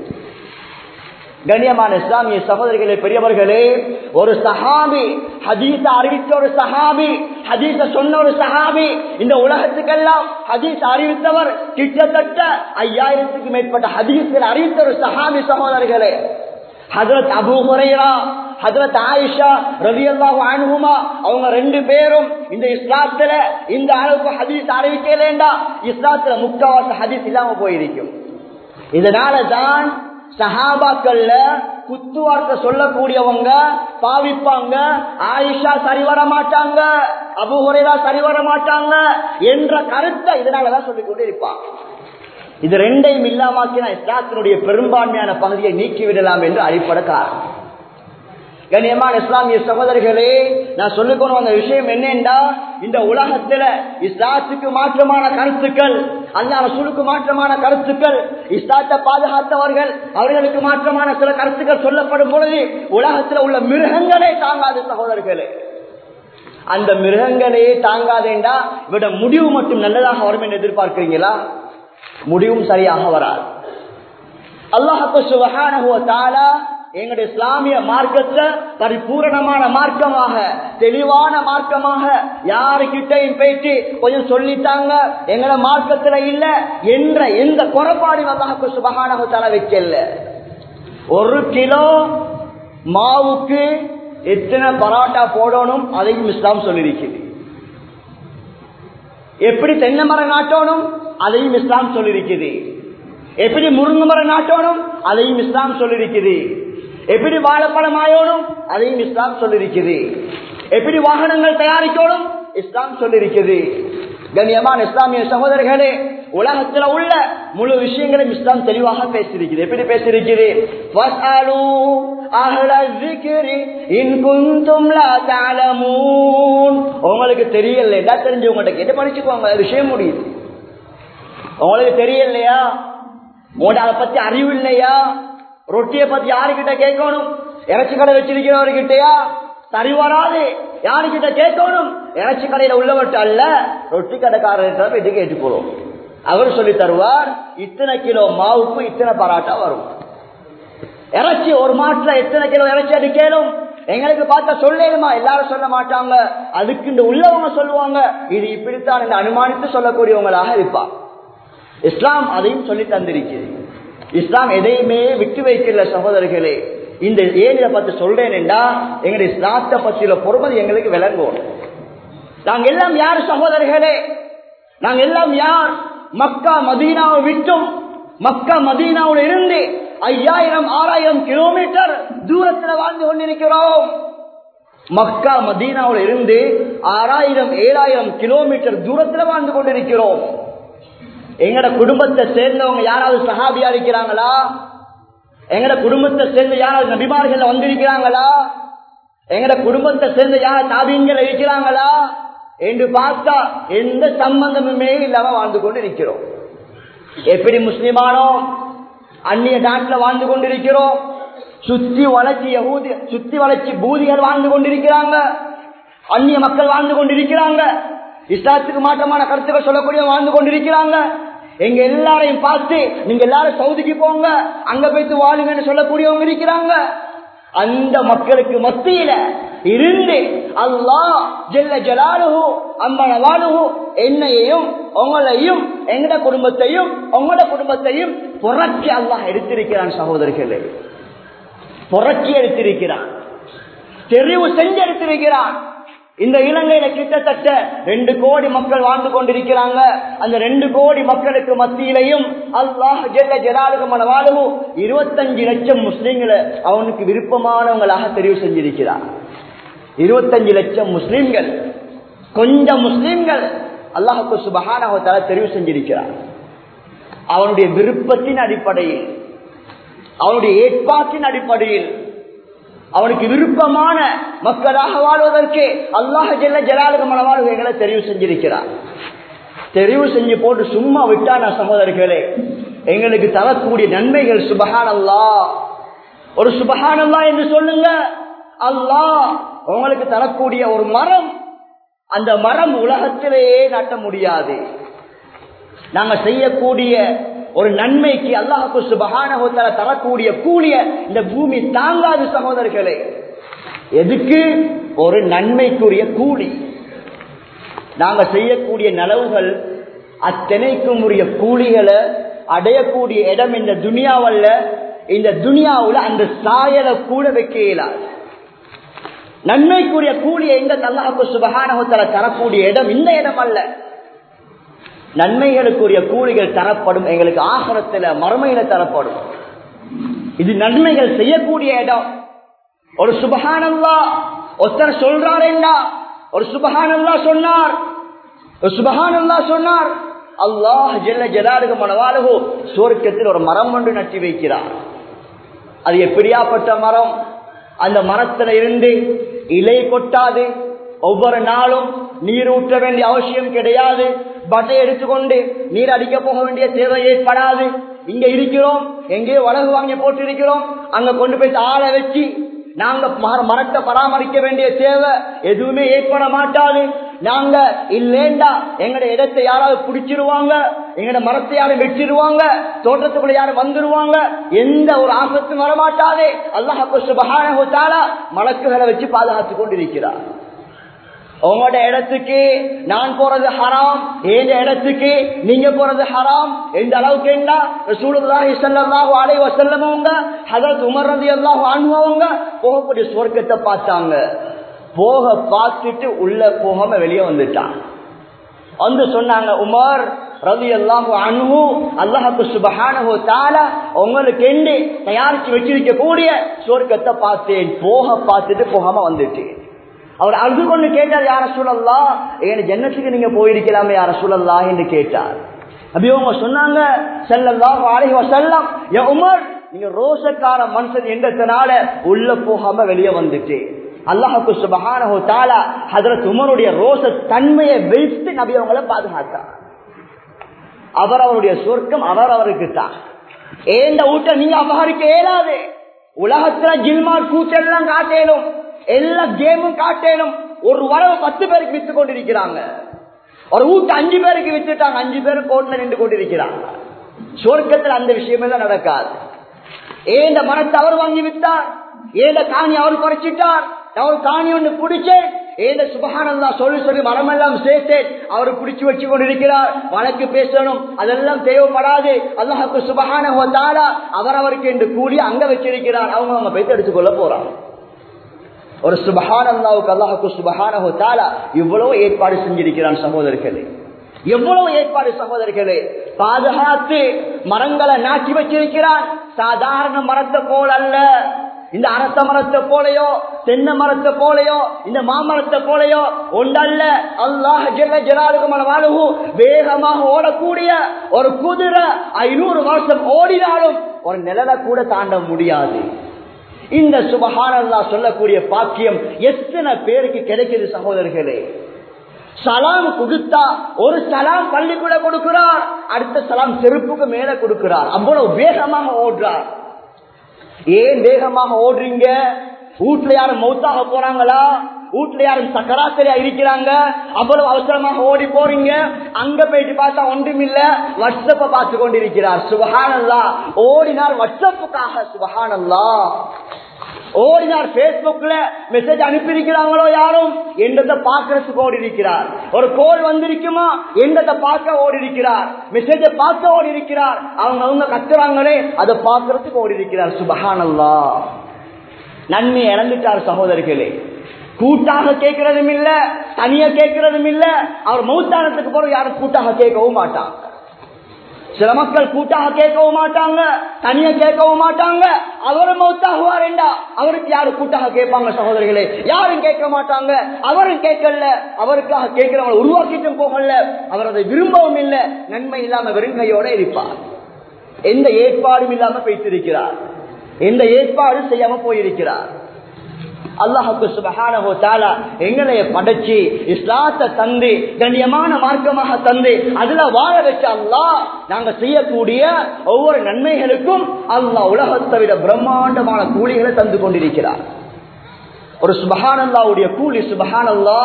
கண்ணியமான இஸ்லாமிய சகோதரிகளே பெரியவர்களே ஒரு சஹாபி ஹதீஸ அறிவித்த ஒரு சஹாபி ஹதீஸ சொன்ன ஒரு சஹாபி இந்த உலகத்துக்கெல்லாம் ஹதீஸ் அறிவித்தவர் கிட்டத்தட்ட ஐயாயிரத்துக்கு மேற்பட்ட ஹதீஸ்கள் அறிவித்த ஒரு சஹாபி சகோதரிகளே ஹசரத் அபு ஹுரைரா ஹசரத் ஆயிஷா ரவி அல்லாஹு அனுகுமா அவங்க ரெண்டு பேரும் இந்த இஸ்லாத்துல இந்த அளவுக்கு ஹதீஸ் அறிவிக்கலேண்டா இஸ்லாத்துல முக்காவாசி ஹதீஸ் இல்லாம போயிருக்கும் இதனால தான் சஹாபாக்கள்ல குத்துவார்த்தை சொல்லக்கூடியவங்க பாவிப்பாங்க ஆயிஷா சரி வர மாட்டாங்க அபுஹுரைரா சரி வர மாட்டாங்க என்ற கருத்தை இதனாலதான் சொல்லிக் கொண்டு இருப்பான் இது ரெண்டையும் இல்லாமக்கினா இஸ்லாத்தினுடைய பெரும்பான்மையான பகுதியை நீக்கிவிடலாம் என்று அடிப்படை காரணம் கண்ணியமான இஸ்லாமிய சகோதரர்களே நான் சொல்லிக்கொண்டு வந்த விஷயம் என்னென்றா இந்த உலகத்துல இஸ்லாத்துக்கு மாற்றமான கருத்துக்கள் அல்லா ரசூலுக்கு மாற்றமான கருத்துக்கள் இஸ்லாத்தை பாதுகாத்தவர்கள் அவர்களுக்கு மாற்றமான சில கருத்துக்கள் சொல்லப்படும் பொழுது உலகத்துல உள்ள மிருகங்களே தாங்காது சகோதரர்களே அந்த மிருகங்களையே தாங்காதேண்டா இவட முடிவு மட்டும் நல்லதாக வரும் என்று எதிர்பார்க்கிறீங்களா முடிவும் சரியாக வராது அல்லாஹு சுபஹானஹு தஆலா எங்களுடைய இஸ்லாமிய மார்க்கத்தை பரிபூரணமான மார்க்கமாக தெளிவான மார்க்கமாக யாருக்கிட்டையும் போயிட்டு கொஞ்சம் சொல்லித்தாங்க எங்களை மார்க்கத்துல இல்ல என்ற எந்த குறைபாடும் அல்லாஹு சுபஹானஹு தஆலா வைக்கல ஒரு கிலோ மாவுக்கு எத்தனை பரோட்டா போடணும் அதையும் இஸ்லாம் சொல்லியிருக்குது எப்படி தென்னை மரம் நாட்டணும் அதையும் இஸ்லாம் சொல்லியிருக்குது எப்படி முருங்கை மரம் நாட்டணும் அதையும் இஸ்லாம் சொல்லியிருக்குது எப்படி வாழைப்பழம் ஆயோனும் அதையும் இஸ்லாம் சொல்லியிருக்குது எப்படி வாகனங்கள் தயாரிக்கணும் இஸ்லாம் சொல்லியிருக்குது கண்ணியமான இஸ்லாமிய சகோதரர்களே உலகத்துல உள்ள முழு விஷயங்களையும் இஸ்லாம் தெளிவாக பேசியிருக்கிறது எப்படி பேசியிருக்கிறது வஸ்அலு அஹ்ல ذِكْرِ இன் குன்தும் லா தஅலமூன் உங்களுக்கு தெரியல தெரிஞ்சவங்ககிட்ட கேட்டு படிச்சுக்கோங்க விஷயம் முடியுது உங்களுக்கு தெரியலையா உங்கள்ட்ட அதை பத்தி அறிவு இல்லையா ரொட்டியை பத்தி யாருக்கிட்ட கேட்கணும் இறைச்சி கடை வச்சிருக்கிறவர்கிட்டயா சரி வராது யாருக்கிட்ட கேட்கணும் இறைச்சி கடையில உள்ளவர்கிட்ட அல்ல ரொட்டி கடைக்காரர்கிட்ட போயிட்டு கேட்டு போறோம் அவர் சொல்லி தருவார் இத்தனை கிலோ மாவுக்கு இத்தனை பராட்டா வரும் இறைச்சி ஒரு மாட்டுல எத்தனை கிலோ இறைச்சி அது கேளும் எங்களுக்கு பார்த்தா சொல்லேருமா எல்லாரும் சொல்ல மாட்டாங்க அதுக்கு இந்த உள்ளவங்க சொல்லுவாங்க இது இப்படித்தான் என்று அனுமானித்து சொல்லக்கூடியவங்களாக இருப்பா இஸ்லாம் அதையும் சொல்லி தந்திருக்கிறது இஸ்லாம் எதையுமே விட்டு வைக்கல சகோதரர்களே இந்த ஏன் இதை பத்தி சொல்றேன் என்றா எங்களுடைய இஸ்லாத்தை பற்றியுள்ள பொறுமதி எங்களுக்கு விளங்கும் நாங்க எல்லாம் யார் சகோதரர்களே நாங்க எல்லாம் யார் மக்கா மதீனாவை விட்டும் மக்கா மதீனாவில் இருந்து ஐயாயிரம் ஆறாயிரம் கிலோமீட்டர் தூரத்தில் வாழ்ந்து கொண்டிருக்கிறோம் மக்கா மதீனாவில் இருந்து ஆறாயிரம் ஏழாயிரம் கிலோமீட்டர் தூரத்தில் வாழ்ந்து கொண்டிருக்கிறோம் எங்கட குடும்பத்தை சேர்ந்தவங்க யாராவது சஹாபியா இருக்கிறாங்களா எங்கட குடும்பத்தை சேர்ந்த யாராவது நபிமார்கள் வந்திருக்கிறாங்களா எங்கட குடும்பத்தை சேர்ந்த யார் தாபியங்கள் இருக்கிறாங்களா என்று பார்த்தா எந்த சம்பந்தமுமே இல்லாம வாழ்ந்து கொண்டு இருக்கிறோம் எப்படி முஸ்லிமானோம் அந்நிய நாட்டில் வாழ்ந்து கொண்டிருக்கிறோம் சுத்தி வளர்ச்சி யகூதி சுத்தி வளர்ச்சி பூதிகள் வாழ்ந்து கொண்டிருக்கிறாங்க அந்நிய மக்கள் வாழ்ந்து கொண்டிருக்கிறாங்க இஸ்லாத்துக்கு மாற்றமான கருத்துக்கள் சொல்லக்கூடிய வாழ்ந்து கொண்டிருக்கிறாங்க எங்க எல்லாரையும் பார்த்து நீங்க எல்லாரும் சவுதிக்கு போங்க அங்க போய்த்து வாழுங்கன்னு சொல்லக்கூடியவங்க இருக்கிறாங்க அந்த மக்களுக்கு மத்தியில இருந்து அல்லாஹ் ஜெல்ல ஜலாலுஹு அம்மன வாழுஹு என்னையையும் உங்களையும் எங்கட குடும்பத்தையும் உங்களோட குடும்பத்தையும் புரட்சி அல்லாஹ் எடுத்திருக்கிறான் சகோதரர்களே புரட்சி எடுத்திருக்கிறான் தெரிவு செஞ்சு எடுத்திருக்கிறான் இந்த இலங்கையில கிட்டத்தட்ட ரெண்டு கோடி மக்கள் வாழ்ந்து கொண்டிருக்கிறாங்க அந்த ரெண்டு கோடி மக்களுக்கு மத்தியிலையும் அல்லாஹ் ஜெல்ல ஜலாலுகமான வாழவும் இருபத்தஞ்சு லட்சம் முஸ்லிம்களை அவனுக்கு விருப்பமானவங்களாக தெரிவு செஞ்சிருக்கிறார் இருபத்தஞ்சு லட்சம் முஸ்லிம்கள் கொஞ்சம் முஸ்லிம்கள் அல்லாஹுக்கு சுபகான தெரிவு செஞ்சிருக்கிறார் அவனுடைய விருப்பத்தின் அடிப்படையில் அவனுடைய ஏற்பாட்டின் அடிப்படையில் அவனுக்கு விருப்பமான மக்களாக வாழ்வதற்கு அல்லாஹ் ஜெல்ல ஜலாலுக மனவாழ்வுகளை தெரிவு செஞ்சிருக்கிறார் தெரிவு செஞ்சு போட்டு சும்மா விட்டான சகோதரர்களே எங்களுக்கு தரக்கூடிய நன்மைகள் சுபஹான் அல்லா ஒரு சுபஹான் அல்லா என்று சொல்லுங்க அல்லாஹ் உங்களுக்கு தரக்கூடிய ஒரு மரம் அந்த மரம் உலகத்திலேயே நாட்ட முடியாது நாங்க செய்யக்கூடிய ஒரு நன்மைக்கு அல்லாஹு சுபகானகோத்தர தரக்கூடிய கூலிய இந்த பூமி தாங்காது சகோதரர்களே எதுக்கு ஒரு நன்மைக்குரிய கூலி நாங்க செய்யக்கூடிய நலவுகள் அத்தனைக்கும் உரிய கூலிகளை அடையக்கூடிய இடம் இந்த துனியாவல்ல இந்த துனியாவுல அந்த சாயலை கூட வைக்க இயலாது நன்மைக்குரிய கூலியை எங்க அல்லாஹு சுபகானகோத்தர தரக்கூடிய இடம் இந்த இடம் அல்ல நன்மைகளுக்குரிய கூலிகள் தரப்படும் எங்களுக்கு ஆகரத்துல மறுமையில தரப்படும் இது நன்மைகள் செய்யக்கூடிய இடம் ஒரு சுபகானல்லா ஒருத்தர் சொல்றார் என்ன ஒரு சுபகானல்லா சொன்னார் ஒரு சுபகானல்லா சொன்னார் அல்லாஹ் ஜெல்ல ஜலாலுக மனவாளுகோ சுவர்க்கத்தில் ஒரு மரம் ஒன்று நட்டி வைக்கிறார் அது எப்படியாப்பட்ட மரம் அந்த மரத்துல இருந்து இலை கொட்டாது ஒவ்வொரு நாளும் நீர் ஊற்ற வேண்டிய அவசியம் கிடையாது பட்டை எடுத்துக்கொண்டு நீர் அடிக்க போக வேண்டிய தேவை ஏற்படாது இங்க இருக்கிறோம் எங்கேயோ வளகு வாங்கி போட்டு இருக்கிறோம் அங்க கொண்டு போய் ஆளை வச்சு நாங்க மர- மரத்தை பராமரிக்க வேண்டிய தேவை எதுவுமே ஏற்பட மாட்டாது நாங்க இல்லேண்டா எங்கட இடத்தை யாராவது பிடிச்சிருவாங்க எங்கட மரத்தை யாரும் வெட்டிடுவாங்க தோட்டத்துக்குள்ள யாரும் வந்துருவாங்க எந்த ஒரு ஆபத்தும் வரமாட்டாது அல்லாஹ் சுபஹானஹு தஆலா மலக்குகளை வச்சு பாதுகாத்துக் கொண்டிருக்கிறார் உங்களோட இடத்துக்கு நான் போறது ஹராம் எந்த இடத்துக்கு நீங்க போறது ஹராம் எந்த அளவுக்கு என்ன ரசூலுல்லாஹி ஸல்லல்லாஹு அலைஹி வஸல்லம் அவங்க ஹஜரத் உமர் ரலியல்லாஹு அன்ஹு அவங்க போகக்கூடிய சொர்க்கத்தை பார்த்தாங்க போக பார்த்துட்டு உள்ள போகாம வெளியே வந்துட்டான் வந்து சொன்னாங்க உமர் ரவி அல்லாஹு அணுகு அல்லாஹு சுபஹானஹு தஆலா உங்களுக்கு எண்டு தயாரிச்சு வச்சிருக்க கூடிய சொர்க்கத்தை பார்த்தேன் போக பார்த்துட்டு போகாம வந்துட்டேன் அவர் அழுது கொண்டு கேட்டார் யார சூழல்லா என் ஜன்னத்துக்கு நீங்க போயிருக்கலாமே யார சூழல்லா என்று கேட்டார் அப்படி அவங்க சொன்னாங்க செல்லல்லாஹு அலைஹி வஸல்லம் யா உமர் நீங்க ரோஷக்கார மனுஷன் என்றதுனால உள்ள போகாம வெளியே வந்துட்டு அல்லாஹுக்கு சுபஹானஹு தஆலா ஹஜரத் உமருடைய ரோஷ தன்மையை வைத்து நபி அவங்கள பாதுகாத்தார் அவர் அவருடைய சொர்க்கம் அவர் அவருக்கு தான் ஏந்த ஊட்ட நீங்க அபகரிக்க இயலாது உலகத்துல ஜில்மார் கூச்செல்லாம் காட்டேனும் எல்லா கேமும் காட்டேனும் ஒரு வரவு பத்து பேருக்கு வித்து கொண்டிருக்கிறாங்க ஒரு வீட்டு அஞ்சு பேருக்கு வித்துட்டாங்க அஞ்சு பேர் கோட்ல நின்று கொண்டிருக்கிறாங்க சொர்க்கத்தில் அந்த விஷயமே தான் நடக்காது ஏந்த மரத்தை அவர் வாங்கி விட்டார் ஏந்த காணி அவர் குறைச்சிட்டார் அவர் காணி ஒன்று பிடிச்சேன் ஏந்த சுபகானந்தா சொல்லி சொல்லி மரமெல்லாம் சேர்த்தேன் அவர் பிடிச்சு வச்சு கொண்டிருக்கிறார் வழக்கு பேசணும் அதெல்லாம் தேவைப்படாது அல்லாஹுக்கு சுபகான அவர் அவருக்கு என்று கூலி அங்க வச்சிருக்கிறார் அவங்க அவங்க போய் எடுத்துக்கொள்ள போறாங்க ஒரு சுபஹான் அல்லாவுக்கு அல்லாஹுக்கு சுபஹான தாலா இவ்வளவு ஏற்பாடு செஞ்சிருக்கிறான் சகோதரர்களே எவ்வளவு ஏற்பாடு சகோதரர்களே பாதுகாத்து மரங்களை நாட்டி வச்சிருக்கிறான் சாதாரண மரத்தை போல் அல்ல இந்த அரச மரத்தை போலையோ தென்னை மரத்தை போலையோ இந்த மாமரத்தை போலையோ ஒன்றல்ல அல்லாஹ் ஜெல்ல ஜலாலுக்கு வாழ்வு வேகமாக ஓடக்கூடிய ஒரு குதிரை ஐநூறு வருஷம் ஓடினாலும் ஒரு நிழலை கூட தாண்ட முடியாது இந்த சுபஹானல்லா சொல்லக்கூடிய பாக்கியம் எத்தனை பேருக்கு கிடைக்குது சகோதரர்களே சலாம் கொடுத்தா ஒரு சலாம் பள்ளிக்கூட கொடுக்கிறார் அடுத்த சலாம் செருப்புக்கு மேல கொடுக்கிறார் அவ்வளவு வேகமாக ஓடுறார் ஏன் வேகமாக ஓடுறீங்க வீட்டுல யாரும் மௌத்தாக போறாங்களா வீட்டுல யாரும் சக்கராத்திரியா இருக்கிறாங்க அவ்வளவு அவசரமாக ஓடி போறீங்க அங்க போயிட்டு பார்த்தா ஒன்றும் இல்ல வாட்ஸ்அப்ப பார்த்து கொண்டிருக்கிறார் சுபஹானல்லா ஓடினார் வாட்ஸ்அப்புக்காக சுபஹானல்லா ஓடினார் பேஸ்புக்ல மெசேஜ் அனுப்பியிருக்கிறாங்களோ யாரும் என்றதை பார்க்கறதுக்கு ஓடி இருக்கிறார் ஒரு கோல் வந்திருக்குமா என்றதை பார்க்க ஓடி இருக்கிறார் மெசேஜை பார்க்க ஓடி இருக்கிறார் அவங்க அவங்க கத்துறாங்களே அதை பார்க்கறதுக்கு ஓடி இருக்கிறார் சுபஹானல்லா நன்மை இழந்துட்டார் சகோதரர்களே கூட்டாக கேட்கறதும் இல்ல தனியா கேட்கறதும் இல்ல அவர் மௌத்தானத்துக்கு போற யாரும் கூட்டாக கேட்கவும் மாட்டாங்க சில மக்கள் கூட்டாக கேட்கவும் மாட்டாங்க தனியா கேட்கவும் மாட்டாங்க அவரும் மௌத்தாகுவார் என்றா அவருக்கு யாரு கூட்டாக கேட்பாங்க சகோதரிகளே யாரும் கேட்க மாட்டாங்க அவரும் கேட்கல அவருக்காக கேட்கிறவங்களை உருவாக்கிட்டும் போகல அவர் அதை விரும்பவும் இல்லை நன்மை இல்லாம வெறுங்கையோட இருப்பார் எந்த ஏற்பாடும் இல்லாம வைத்திருக்கிறார் எந்த ஏற்பாடு செய்யாம போயிருக்கிறார் அல்லாஹுக்கு சுபஹானஹு தஆலா எங்களை படைச்சு இஸ்லாத்தை தந்து கண்ணியமான மார்க்கமாக தந்து அதுல வாழ வச்ச அல்லாஹ் நாங்க செய்யக்கூடிய ஒவ்வொரு நன்மைகளுக்கும் அல்லாஹ் உலகத்தை விட பிரம்மாண்டமான கூலிகளை தந்து கொண்டிருக்கிறார் ஒரு சுபஹானல்லாவுடைய கூலி சுபஹானல்லா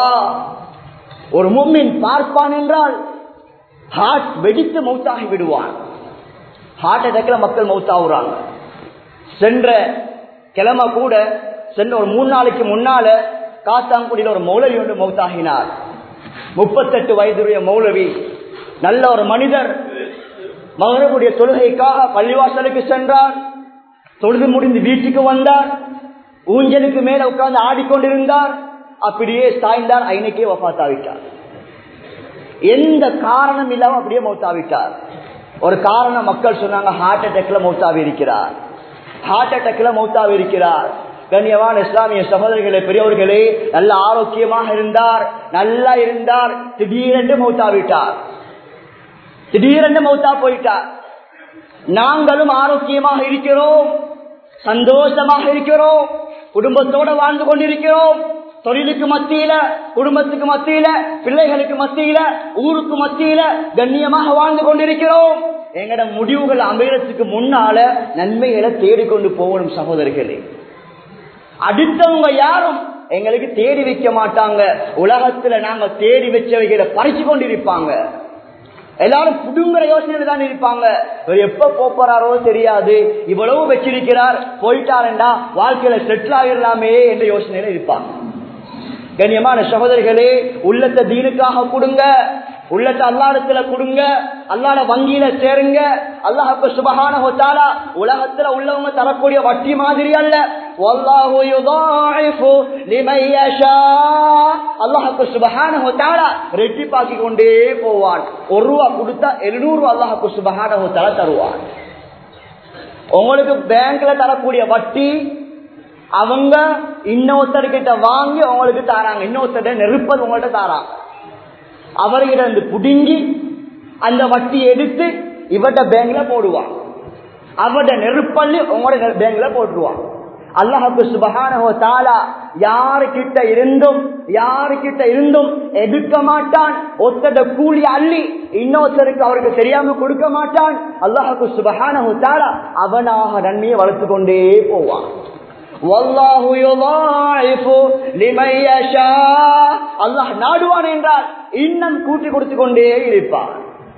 ஒரு மும்மின் பார்ப்பான் என்றால் ஹார்ட் வெடித்து மௌத்தாகி விடுவான் ஹார்ட் அட்டாக்ல மக்கள் மௌத்தாகுறாங்க சென்ற கிழமை கூட சென்ற ஒரு மூணு நாளைக்கு முன்னால காத்தாங்குடியில் ஒரு மௌலவி ஒன்று மௌத்தாகினார் முப்பத்தெட்டு வயதுடைய மௌலவி நல்ல ஒரு மனிதர் மகனுடைய தொழுகைக்காக பள்ளிவாசலுக்கு சென்றார் தொழுது முடிந்து வீட்டுக்கு வந்தார் ஊஞ்சலுக்கு மேல உட்கார்ந்து ஆடிக்கொண்டிருந்தார் அப்படியே சாய்ந்தார் ஐநக்கே வபாத்தாவிட்டார் எந்த காரணம் இல்லாம அப்படியே மௌத்தாவிட்டார் ஒரு காரணம் மக்கள் சொன்னாங்க ஹார்ட் அட்டாக்ல மௌத்தாவி இருக்கிறார் ஹார்ட் அட்டாக்ல மௌத்தாவி இருக்கிறார் கண்ணியமான இஸ்லாமிய சகோதரிகளே பெரியவர்களே நல்ல ஆரோக்கியமாக இருந்தார் நல்லா இருந்தார் திடீரென்று மௌத்தாவிட்டார் திடீரென்று மௌத்தா போயிட்டார் நாங்களும் ஆரோக்கியமாக இருக்கிறோம் சந்தோஷமாக இருக்கிறோம் குடும்பத்தோட வாழ்ந்து கொண்டிருக்கிறோம் தொழிலுக்கு மத்தியில குடும்பத்துக்கு மத்தியில பிள்ளைகளுக்கு மத்தியில ஊருக்கு மத்தியில கண்ணியமாக வாழ்ந்து கொண்டிருக்கிறோம் எங்கட முடிவுகள் அமையறதுக்கு முன்னால நன்மைகளை தேடிக்கொண்டு போகணும் சகோதரர்களே அடுத்தவங்க யாரும் எங்களுக்கு தேடி வைக்க மாட்டாங்க உலகத்துல நாங்க தேடி வச்சவைகளை பறிச்சு கொண்டிருப்பாங்க எல்லாரும் புடுங்குற யோசனையில தான் இருப்பாங்க இவர் எப்ப போறாரோ தெரியாது இவ்வளவு வச்சிருக்கிறார் போயிட்டாருண்டா வாழ்க்கையில செட்டில் ஆகிடலாமே என்ற யோசனையில இருப்பாங்க கண்ணியமான சகோதரிகளே உள்ளத்தை தீனுக்காக கொடுங்க உள்ளத்தை அல்லாடத்துல கொடுங்க அல்லாட வங்கியில சேருங்க அல்லாஹுக்கு சுபகான ஹோத்தாலா உலகத்துல உள்ளவங்க தரக்கூடிய வட்டி மாதிரி அல்ல அல்லாஹுக்கு சுபகான ஹோத்தாலா ரெட்டிப்பாக்கி கொண்டே போவான் ஒரு ரூபா கொடுத்தா எழுநூறு அல்லாஹுக்கு சுபகான ஹோத்தாலா தருவான் உங்களுக்கு பேங்க்ல தரக்கூடிய வட்டி அவங்க இன்னொருத்தர்கிட்ட வாங்கி உங்களுக்கு தாராங்க இன்னொருத்தர் நெருப்பது உங்கள்கிட்ட தாராங்க அவர்கிட்ட இருந்து புடுங்கி அந்த வட்டி எடுத்து இவட்ட பேங்க்ல போடுவான் அவட நெருப்பள்ளி உங்களோட பேங்க்ல போட்டுருவான் அல்லாஹுக்கு சுபகானோ தாலா யாருக்கிட்ட இருந்தும் யாருக்கிட்ட இருந்தும் எடுக்க மாட்டான் ஒத்தட கூலி அள்ளி இன்னொருத்தருக்கு அவருக்கு தெரியாம கொடுக்க மாட்டான் அல்லாஹுக்கு சுபகானோ தாலா அவனாக நன்மையை வளர்த்து கொண்டே போவான் அல்லாஹ் நாடுவான் என்றால் இன்னும் கூட்டி கொடுத்து கொண்டே இருப்பான்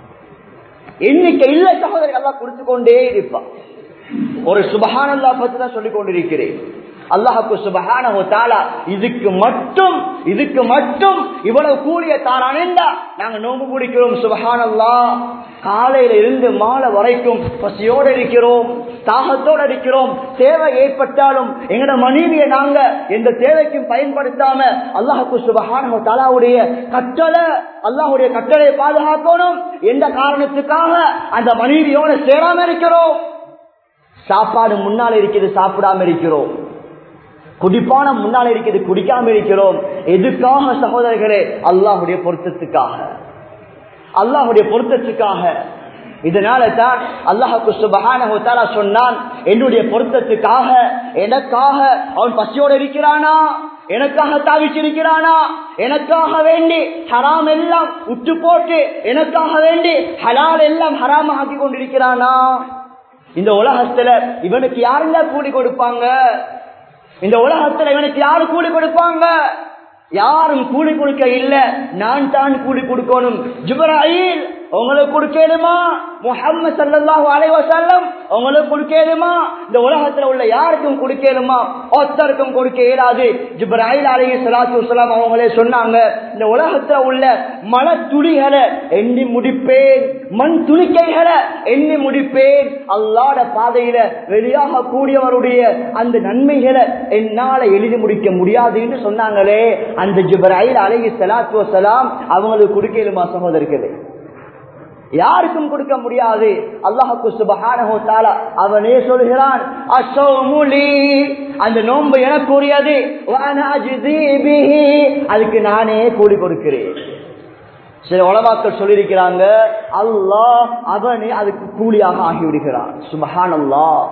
எண்ணிக்கை இல்லை சகோதரி அல்லாஹ் கொடுத்து கொண்டே இருப்பான் ஒரு சுபஹானல்லா பத்தி தான் சொல்லிக் கொண்டிருக்கிறேன் அல்லாஹுக்கு சுபஹான தாலா இதுக்கு மட்டும் இதுக்கு மட்டும் இவ்வளவு கூலிய தாரானேண்டா நாங்க நோம்பு பிடிக்கிறோம் சுபஹானல்லா காலையில இருந்து மாலை வரைக்கும் பசியோடு இருக்கிறோம் தாகத்தோடு இருக்கிறோம் தேவை ஏற்பட்டாலும் எங்கட மனைவியை நாங்க எந்த தேவைக்கும் பயன்படுத்தாம அல்லாஹுக்கு சுபஹான தாலாவுடைய கட்டளை அல்லாஹுடைய கட்டளையை பாதுகாக்கணும் எந்த காரணத்துக்காக அந்த மனைவியோட சேராம இருக்கிறோம் சாப்பாடு முன்னால் இருக்கிறது சாப்பிடாம இருக்கிறோம் குடிப்பான முன்னால் இருக்கிறது குடிக்காம இருக்கிறோம் எதுக்காக சகோதரர்களே அல்லாஹுடைய பொருத்தத்துக்காக அல்லாஹுடைய பொருத்தத்துக்காக இதனால தான் அல்லாஹுக்கு சுபகான சொன்னான் என்னுடைய பொருத்தத்துக்காக எனக்காக அவன் பசியோடு இருக்கிறானா எனக்காக தாவிச்சிருக்கிறானா எனக்காக வேண்டி ஹராம் எல்லாம் உற்று போட்டு எனக்காக வேண்டி ஹலால் எல்லாம் ஹராம ஆக்கி கொண்டிருக்கிறானா இந்த உலகத்துல இவனுக்கு யாருங்க கூலி கொடுப்பாங்க இந்த உலகத்துல இவனுக்கு யாரு கூலி கொடுப்பாங்க யாரும் கூலி கொடுக்க இல்ல நான் தான் கூலி கொடுக்கணும் ஜுபராயில் உங்களுக்கு கொடுக்கலுமா முகம்மது சல்லாஹூ அலைவசல்லம் உங்களுக்கு கொடுக்கலுமா இந்த உலகத்துல உள்ள யாருக்கும் கொடுக்கலுமா ஒருத்தருக்கும் கொடுக்க இயலாது ஜிப்ராஹில் அலைஹி ஸலாத்து வஸலாம் அவங்களே சொன்னாங்க இந்த உலகத்துல உள்ள மன துளிகளை எண்ணி முடிப்பேன் மண் துணிக்கைகளை எண்ணி முடிப்பேன் அல்லாட பாதையில வெளியாக கூடியவருடைய அந்த நன்மைகளை என்னால எழுதி முடிக்க முடியாது என்று சொன்னாங்களே அந்த ஜிப்ராஹில் அலைஹி ஸலாத்து வஸலாம் அவங்களுக்கு கொடுக்கலுமா சகோதரர்களே யாருக்கும் கொடுக்க முடியாது அல்லாஹுக்கு சுபஹானஹு தஆலா அவனே சொல்கிறான் அஸ்ஸௌமுலி அந்த நோன்பு எனக்குரியது வானா அஜ்தி பிஹி அதுக்கு நானே கூலி கொடுக்கிறேன் சில உலமாக்கள் சொல்லியிருக்கிறாங்க அல்லாஹ் அவனே அதுக்கு கூலியாக ஆகிவிடுகிறான் சுபஹான் அல்லாஹ்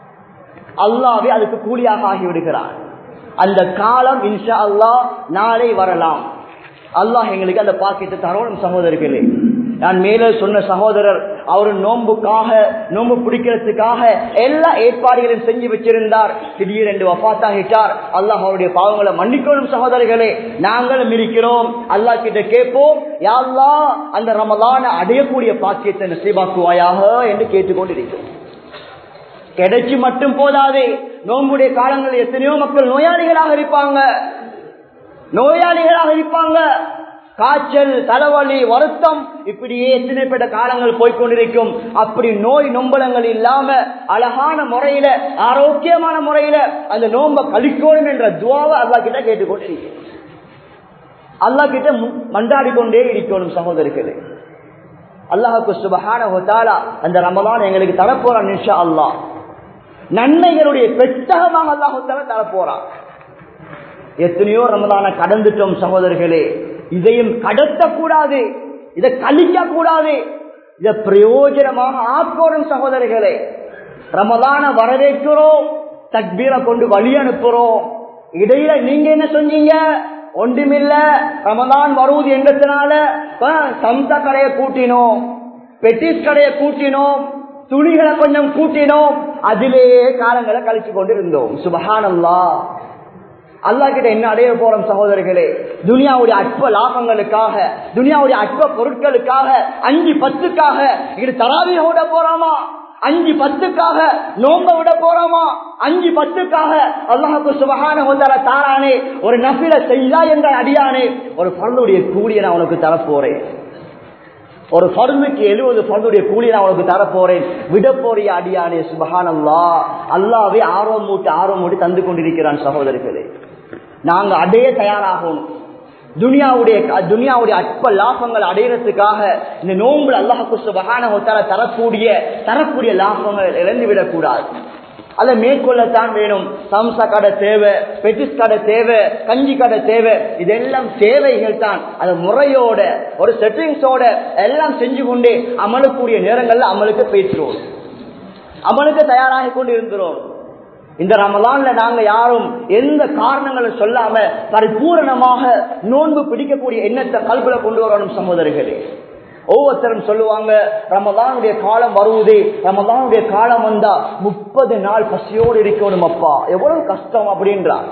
அல்லாவே அதுக்கு கூலியாக ஆகிவிடுகிறான் அந்த காலம் இன்ஷா அல்லாஹ் நாளை வரலாம் அல்லாஹ் எங்களுக்கு அந்த பாக்கியத்தை தரணும் சகோதரர்களே நான் மேலே சொன்ன சகோதரர் அவர் நோன்புக்காக நோன்பு பிடிக்கிறதுக்காக எல்லா ஏற்பாடுகளையும் செஞ்சு வச்சிருந்தார் திடீரென்று வஃத்தாகிட்டார் அல்லாஹ் அவருடைய பாவங்களை மன்னிக்கணும் சகோதரர்களே நாங்களும் இருக்கிறோம் அல்லாஹ் கிட்ட கேட்போம் யாழ்லா அந்த ரமலான அடையக்கூடிய பாக்கியத்தை நசீபாக்குவாயாக என்று கேட்டுக்கொண்டிருக்கிறோம் கிடைச்சி மட்டும் போதாது நோன்புடைய காலங்களில் எத்தனையோ மக்கள் நோயாளிகளாக இருப்பாங்க நோயாளிகளாக இருப்பாங்க காய்ச்சல் தலைவலி வருத்தம் இப்படியே எத்தனை பேட்ட காலங்கள் போய்கொண்டிருக்கும் அப்படி நோய் நொம்பலங்கள் இல்லாம அழகான முறையில ஆரோக்கியமான முறையில அந்த நோம்ப கழிக்கணும் என்ற துவாவை அல்லா கிட்ட கேட்டுக்கொண்டிருக்கிறோம் அல்லா கிட்ட மண்டாடி கொண்டே இருக்கணும் சகோதரர்களே அல்லாஹுக்கு சுபஹான ஹோதாலா அந்த ரமலான் எங்களுக்கு தரப்போறான் நிஷா அல்லாஹ் நன்மைகளுடைய பெட்டகமாக அல்லாஹு தரப்போறான் எத்தனையோ ரமலான கடந்துட்டோம் சகோதரர்களே இதையும் கடத்தக்கூடாது இதை கழிக்க கூடாது இதை பிரயோஜனமாக ஆக்கோடும் சகோதரர்களே ரமலான வரவேற்கிறோம் தக்பீரை கொண்டு வழி அனுப்புறோம் இடையில நீங்க என்ன செஞ்சீங்க ஒன்றுமில்ல ரமலான் வருவது என்றதுனால சம்சா கடையை கூட்டினோம் பெட்டிஸ் கடையை கூட்டினோம் துணிகளை கொஞ்சம் கூட்டினோம் அதிலேயே காலங்களை கழிச்சு கொண்டு இருந்தோம் சுபஹானல்லா அல்லா கிட்ட என்ன அடைய போறோம் சகோதரர்களே துனியாவுடைய அற்ப லாபங்களுக்காக துனியாவுடைய அற்ப பொருட்களுக்காக அஞ்சு பத்துக்காக இது தராவிய விட போறாமா அஞ்சு பத்துக்காக நோம்ப விட போறோமா அஞ்சு பத்துக்காக அல்லாஹுக்கு சுபகான வந்தால தாரானே ஒரு நபில செய்யா என்ற அடியானே ஒரு பருளுடைய கூலியை நான் உனக்கு தரப்போறேன் ஒரு பருந்துக்கு எழுபது பருந்துடைய கூலியை நான் உனக்கு தரப்போறேன் விட போறிய அடியானே சுபகான் அல்லா அல்லாவே ஆர்வம் மூட்டு ஆர்வம் மூட்டி தந்து கொண்டிருக்கிறான் சகோதரர்களே நாங்க அடைய தயாராகணும் துனியாவுடைய துனியாவுடைய அற்ப லாபங்கள் அடையிறதுக்காக இந்த நோன்புல அல்லாஹு சுபகான தரக்கூடிய தரக்கூடிய லாபங்கள் இழந்து விடக்கூடாது அதை மேற்கொள்ளத்தான் வேணும் சம்சா கடை தேவை பெட்டிஸ் கடை தேவை கஞ்சி கடை தேவை இதெல்லாம் தேவைகள் தான் அது முறையோட ஒரு செட்டிங்ஸோட எல்லாம் செஞ்சு கொண்டே அமலக்கூடிய நேரங்கள்ல அமலுக்கு பேசுறோம் அமலுக்கு தயாராகி கொண்டு இருக்கிறோம் இந்த ரமலான்ல நாங்க யாரும் எந்த காரணங்களும் சொல்லாம பரிபூரணமாக நோன்பு பிடிக்கக்கூடிய எண்ணத்தை கல்குல கொண்டு வரணும் சகோதரர்களே ஒவ்வொருத்தரும் சொல்லுவாங்க ரமலானுடைய காலம் வருவதே ரமலானுடைய காலம் வந்தா முப்பது நாள் பசியோடு இருக்கணும் அப்பா எவ்வளவு கஷ்டம் அப்படின்றார்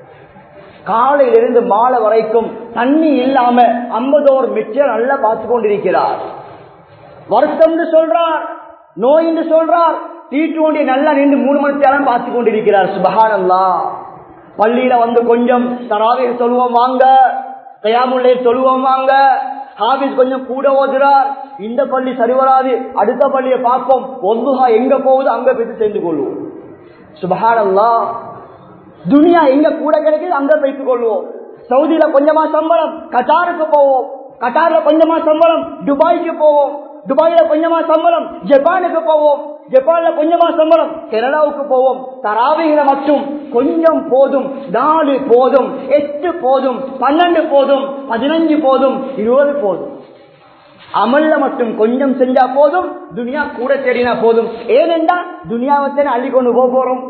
காலையிலிருந்து மாலை வரைக்கும் தண்ணி இல்லாம ஐம்பதோர் மிச்சர் நல்லா பார்த்து கொண்டிருக்கிறார் வருத்தம் சொல்றார் நோய் என்று சொல்றார் தீட்டு ஒன்றிய நல்லா நின்று மூணு மணி நேரம் பார்த்து கொண்டிருக்கிறார் சுபகானல்லா பள்ளியில வந்து கொஞ்சம் தராவிக சொல்லுவோம் வாங்க கயாமுல்லை சொல்லுவோம் வாங்க ஹாபிஸ் கொஞ்சம் கூட ஓதுறார் இந்த பள்ளி சரி வராது அடுத்த பள்ளியை பார்ப்போம் ஒன்றுகா எங்க போகுது அங்க போய் சேர்ந்து கொள்வோம் சுபகானல்லா துனியா எங்க கூட கிடைக்குது அங்க வைத்துக் கொள்வோம் சவுதியில கொஞ்சமா சம்பளம் கட்டாருக்கு போவோம் கட்டார்ல கொஞ்சமா சம்பளம் துபாய்க்கு போவோம் துபாயில கொஞ்சமா சம்பளம் ஜப்பானுக்கு போவோம் ஜப்பான்ல கொஞ்சமா சம்பளம் கனடாவுக்கு போவோம் தராவிகளை மட்டும் கொஞ்சம் போதும் நாலு போதும் எட்டு போதும் பன்னெண்டு போதும் பதினஞ்சு போதும் இருபது போதும் அமல்ல மட்டும் கொஞ்சம் செஞ்சா போதும் துனியா கூட தேடினா போதும் ஏனென்றா துனியாவத்தை அள்ளி கொண்டு போக போறோம்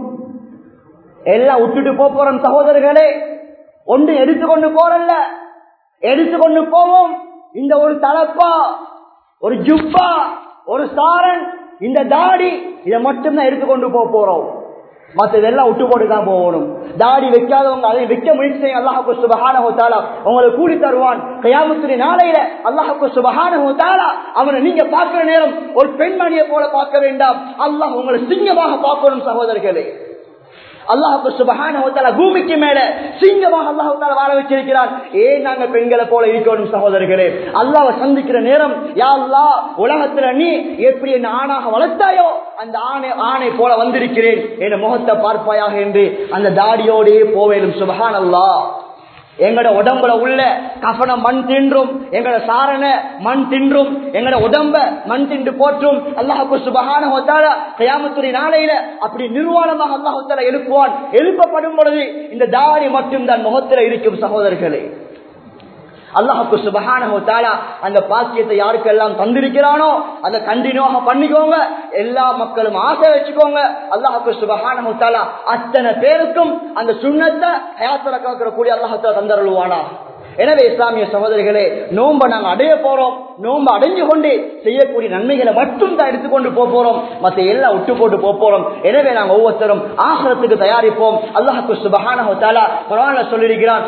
எல்லாம் விட்டுட்டு போக போறோம் சகோதரர்களே ஒன்று எடுத்துக்கொண்டு போறல்ல எடுத்துக்கொண்டு போவோம் இந்த ஒரு தலப்பா ஒரு ஜுப்பா ஒரு சாரன் இந்த தாடி இதை மட்டும்தான் எடுத்துக்கொண்டு போக போறோம் மற்றதெல்லாம் விட்டு போட்டு தான் போகணும் தாடி வைக்காதவங்க அதை வைக்க முயற்சி செய்யும் அல்லாஹுக்கு சுபஹான ஹோத்தாலா உங்களுக்கு கூலி தருவான் கயாமத்துடைய நாளையில அல்லாஹுக்கு சுபஹான ஹோத்தாலா அவனை நீங்க பார்க்கிற நேரம் ஒரு பெண்மணியை போல பார்க்க வேண்டாம் அல்லாஹ் உங்களை சிங்கமாக பார்க்கணும் சகோதரர்களே அல்லாஹுக்கு சுபகான பூமிக்கு மேல சிங்கமாக அல்லாஹால வாழ வச்சிருக்கிறார் ஏன் நாங்க பெண்களை போல இருக்கணும் சகோதரர்களே அல்லாவை சந்திக்கிற நேரம் யா அல்லா உலகத்துல நீ எப்படி என்ன ஆணாக வளர்த்தாயோ அந்த ஆணை ஆணை போல வந்திருக்கிறேன் என் முகத்தை பார்ப்பாயாக என்று அந்த தாடியோடே போவேலும் சுபகான் அல்லா எங்கட உடம்புல உள்ள கஃன மண் தின்றும் எங்கட சாரண மண் தின்றும் எங்கட உடம்ப மண் தின்று போற்றும் அல்லாஹு சுபகான கயாமத்துறை நாளையில அப்படி நிர்வாணமாக அல்லாஹால எழுப்புவான் எழுப்பப்படும் பொழுது இந்த தாடி மட்டும் தான் முகத்தில் இருக்கும் சகோதரர்களே அல்லாஹுக்கு சுபகான அந்த பாக்கியத்தை யாருக்கெல்லாம் தந்திருக்கிறானோ அதை கண்டினியூவாக பண்ணிக்கோங்க எல்லா மக்களும் ஆசை வச்சுக்கோங்க அல்லாஹுக்கு சுபகான அத்தனை பேருக்கும் அந்த சுண்ணத்தை ஹயாத்துல காக்கிற அல்லாஹத்தை தந்தருவானா எனவே இஸ்லாமிய சகோதரிகளே நோம்ப நாங்க அடைய போறோம் நோம்ப அடைஞ்சு கொண்டு செய்யக்கூடிய நன்மைகளை மட்டும் தான் எடுத்துக்கொண்டு போக போறோம் மத்த எல்லாம் விட்டு போட்டு போக போறோம் எனவே நாங்க ஒவ்வொருத்தரும் ஆசிரத்துக்கு தயாரிப்போம் அல்லாஹுக்கு சுபஹான குரான்ல சொல்லியிருக்கிறான்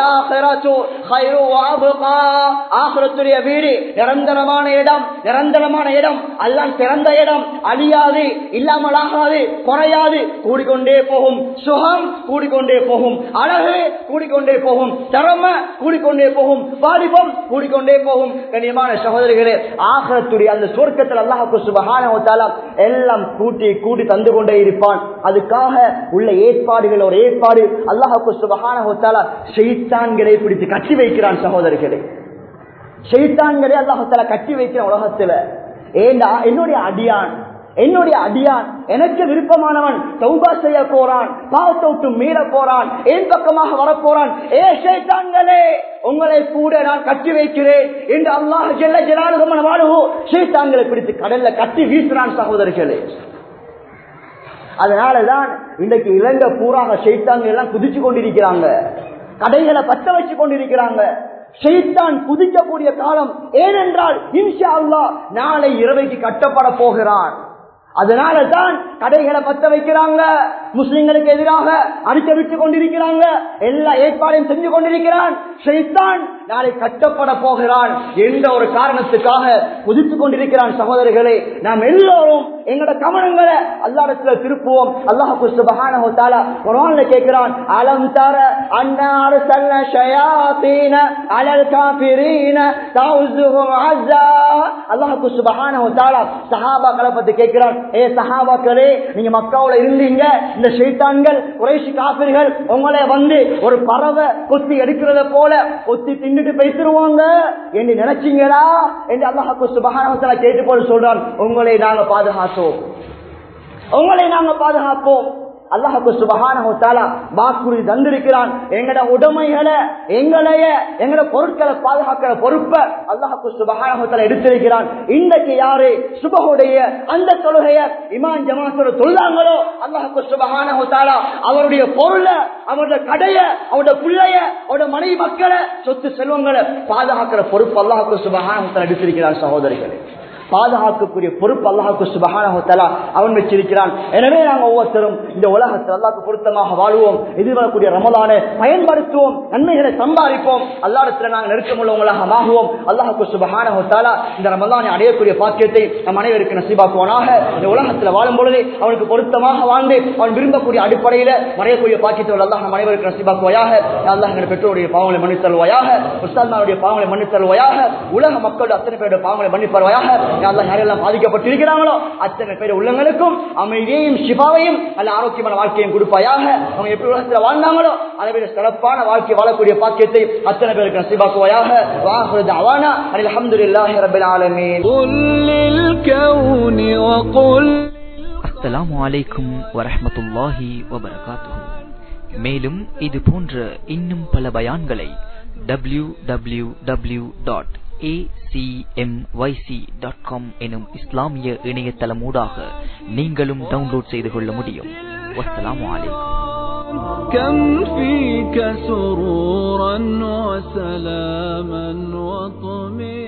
ஆசிரத்துடைய வீடு நிரந்தரமான இடம் நிரந்தரமான இடம் அல்லாஹ் சிறந்த இடம் அழியாது இல்லாமலாகாது குறையாது கூடிக்கொண்டே போகும் சுகம் கூடிக்கொண்டே போகும் அழகு கூடிக்கொண்டே போகும் திறமை கூடிக்கொண்டே போகும் வாலிபம் கூடிக்கொண்டே போகும் கண்ணியமான சகோதரிகளே ஆகத்துடைய அந்த சொர்க்கத்தில் அல்லாஹுக்கு சுபகான எல்லாம் கூட்டி கூட்டி தந்து கொண்டே இருப்பான் அதுக்காக உள்ள ஏற்பாடுகள் ஒரு ஏற்பாடு அல்லாஹுக்கு சுபகான செய்தான்களை பிடித்து கட்டி வைக்கிறான் சகோதரிகளே செய்தான்களே அல்லாஹால கட்டி வைக்கிற உலகத்துல ஏண்டா என்னுடைய அடியான் என்னுடைய அடியான் எனக்கு விருப்பமானவன் சௌபா செய்ய போறான் பாவத்தை விட்டு மீற போறான் என் பக்கமாக வரப்போறான் ஏ சேத்தான்களே உங்களை கூட நான் கட்டி வைக்கிறேன் என்று அல்லாஹ் ஜெல்ல ஜலாலுகமன வாழ்வோ சேத்தான்களை பிடித்து கடல்ல கட்டி வீசுறான் சகோதரர்களே அதனாலதான் இன்றைக்கு இலங்கை பூராக செய்தாங்க எல்லாம் குதிச்சு கொண்டிருக்கிறாங்க கடைகளை பத்த வச்சு கொண்டிருக்கிறாங்க செய்தான் குதிக்கக்கூடிய காலம் ஏனென்றால் இன்ஷா அல்லா நாளை இரவைக்கு கட்டப்பட போகிறான் அதனால தான் கடைகளை பத்த வைக்கிறாங்க முஸ்லிம்களுக்கு எதிராக அடிக்க விட்டு கொண்டிருக்கிறாங்க எல்லா ஏற்பாடையும் செஞ்சு கொண்டிருக்கிறான் ஷைத்தான் நாளை கட்டப்பட போகிறான் என்ற ஒரு காரணத்துக்காக குதித்துக் கொண்டிருக்கிறான் சகோதரர்களே நாம் எல்லோரும் எங்களோட கவனங்களை அல்லாடத்துல திருப்புவோம் அல்லாஹு சுபஹானஹு தஆலா குர்ஆன்ல கேக்குறான் அலம் தர அன்னா அர்சல்னா ஷயாத்தீன அலல் காஃபிரீன தௌஸுஹும் அஸா அல்லாஹு சுபஹானஹு தஆலா சஹாபாக்களை பத்தி கேக்குறான் ஏ சஹாபாக்களே நீங்க மக்காவுல இருந்தீங்க இந்த ஷைத்தான்கள் குறைஷி காபிர்கள் உங்களை வந்து ஒரு பறவை கொத்தி எடுக்கிறத போல கொத்தி தின்னுட்டு பேசிடுவாங்க என்று நினைச்சீங்களா என்று அல்லாஹு சுபஹானஹு தஆலா கேட்டு போல சொல்றான் உங்களை நாங்க பாதுகாத்தோம் உங்களை நாங்க பாதுகாப்போம் அல்லாஹுக்கு சுபஹானஹு தஆலா வாக்குறுதி தந்திருக்கிறான் எங்கட உடைமைகளை எங்களைய எங்கட பொருட்களை பாதுகாக்கிற பொறுப்பை அல்லாஹுக்கு சுபஹானஹு தஆலா எடுத்திருக்கிறான் இன்றைக்கு யாரு சுபஹுடைய அந்த தொழுகைய இமான் ஜமாத்தோட தொழுதாங்களோ அல்லாஹுக்கு சுபஹானஹு தஆலா அவருடைய பொருளை அவருடைய கடைய அவருடைய பிள்ளைய அவருடைய மனைவி மக்களை சொத்து செல்வங்களை பாதுகாக்கிற பொறுப்பு அல்லாஹுக்கு சுபஹானஹு தஆலா எடுத்திருக்கிறான் சகோதரிகளே பாதுகாக்கக்கூடிய பொறுப்பு அல்லாஹுக்கு சுபகான அவன் வச்சிருக்கிறான் எனவே நாங்கள் ஒவ்வொருத்தரும் இந்த உலகத்தில் அல்லாஹ்க்கு பொருத்தமாக வாழ்வோம் எதிர்வரக்கூடிய ரமலானை பயன்படுத்துவோம் நன்மைகளை சம்பாதிப்போம் அல்லாடத்தில் நாங்கள் நெருக்கமுள்ளவங்களாக ஆகுவோம் அல்லாஹுக்கு சுபகான இந்த ரமலானை அடையக்கூடிய பாக்கியத்தை நம் அனைவருக்கு நசீபாக்குவானாக இந்த உலகத்தில் வாழும் பொழுது அவனுக்கு பொருத்தமாக வாழ்ந்து அவன் விரும்பக்கூடிய அடிப்படையில் மறையக்கூடிய பாக்கியத்தை அல்லாஹ் நம் அனைவருக்கு நசீபாக்குவாயாக அல்லாஹ் எங்கள் பெற்றோருடைய பாவங்களை மன்னித்தல்வாயாக உஸ்தாத்மாருடைய பாவங்களை மன்னித்தல்வாயாக உலக மக்கள் அத்தனை பேருடைய பாவங்களை மன்னிப்பார்வாயாக யாரெல்லாம் யாரெல்லாம் பாதிக்கப்பட்டிருக்கிறாங்களோ அத்தனை பேர் உள்ளங்களுக்கும் அமைதியையும் சிபாவையும் நல்ல ஆரோக்கியமான வாழ்க்கையும் கொடுப்பாயாக அவங்க எப்படி உலகத்தில் வாழ்ந்தாங்களோ அதை விட சிறப்பான வாழ்க்கை வாழக்கூடிய பாக்கியத்தை அத்தனை பேருக்கு நசிபாக்குவாயாக வாஹுரது அவானா அல்ஹம்துலில்லாஹி ரப்பில் ஆலமீன் قل للكون وقل அஸ்ஸலாமு அலைக்கும் வரஹ்மத்துல்லாஹி வபரகாத்துஹு மேலும் இது போன்ற இன்னும் பல பயான்களை W W W dot dot com எனும் இஸ்லாமிய இணையதளமூடாக நீங்களும் டவுன்லோட் செய்து கொள்ள முடியும் வஸ்ஸலாமு அலைக்கும் كم فيك سرورا وسلاما وطمئنا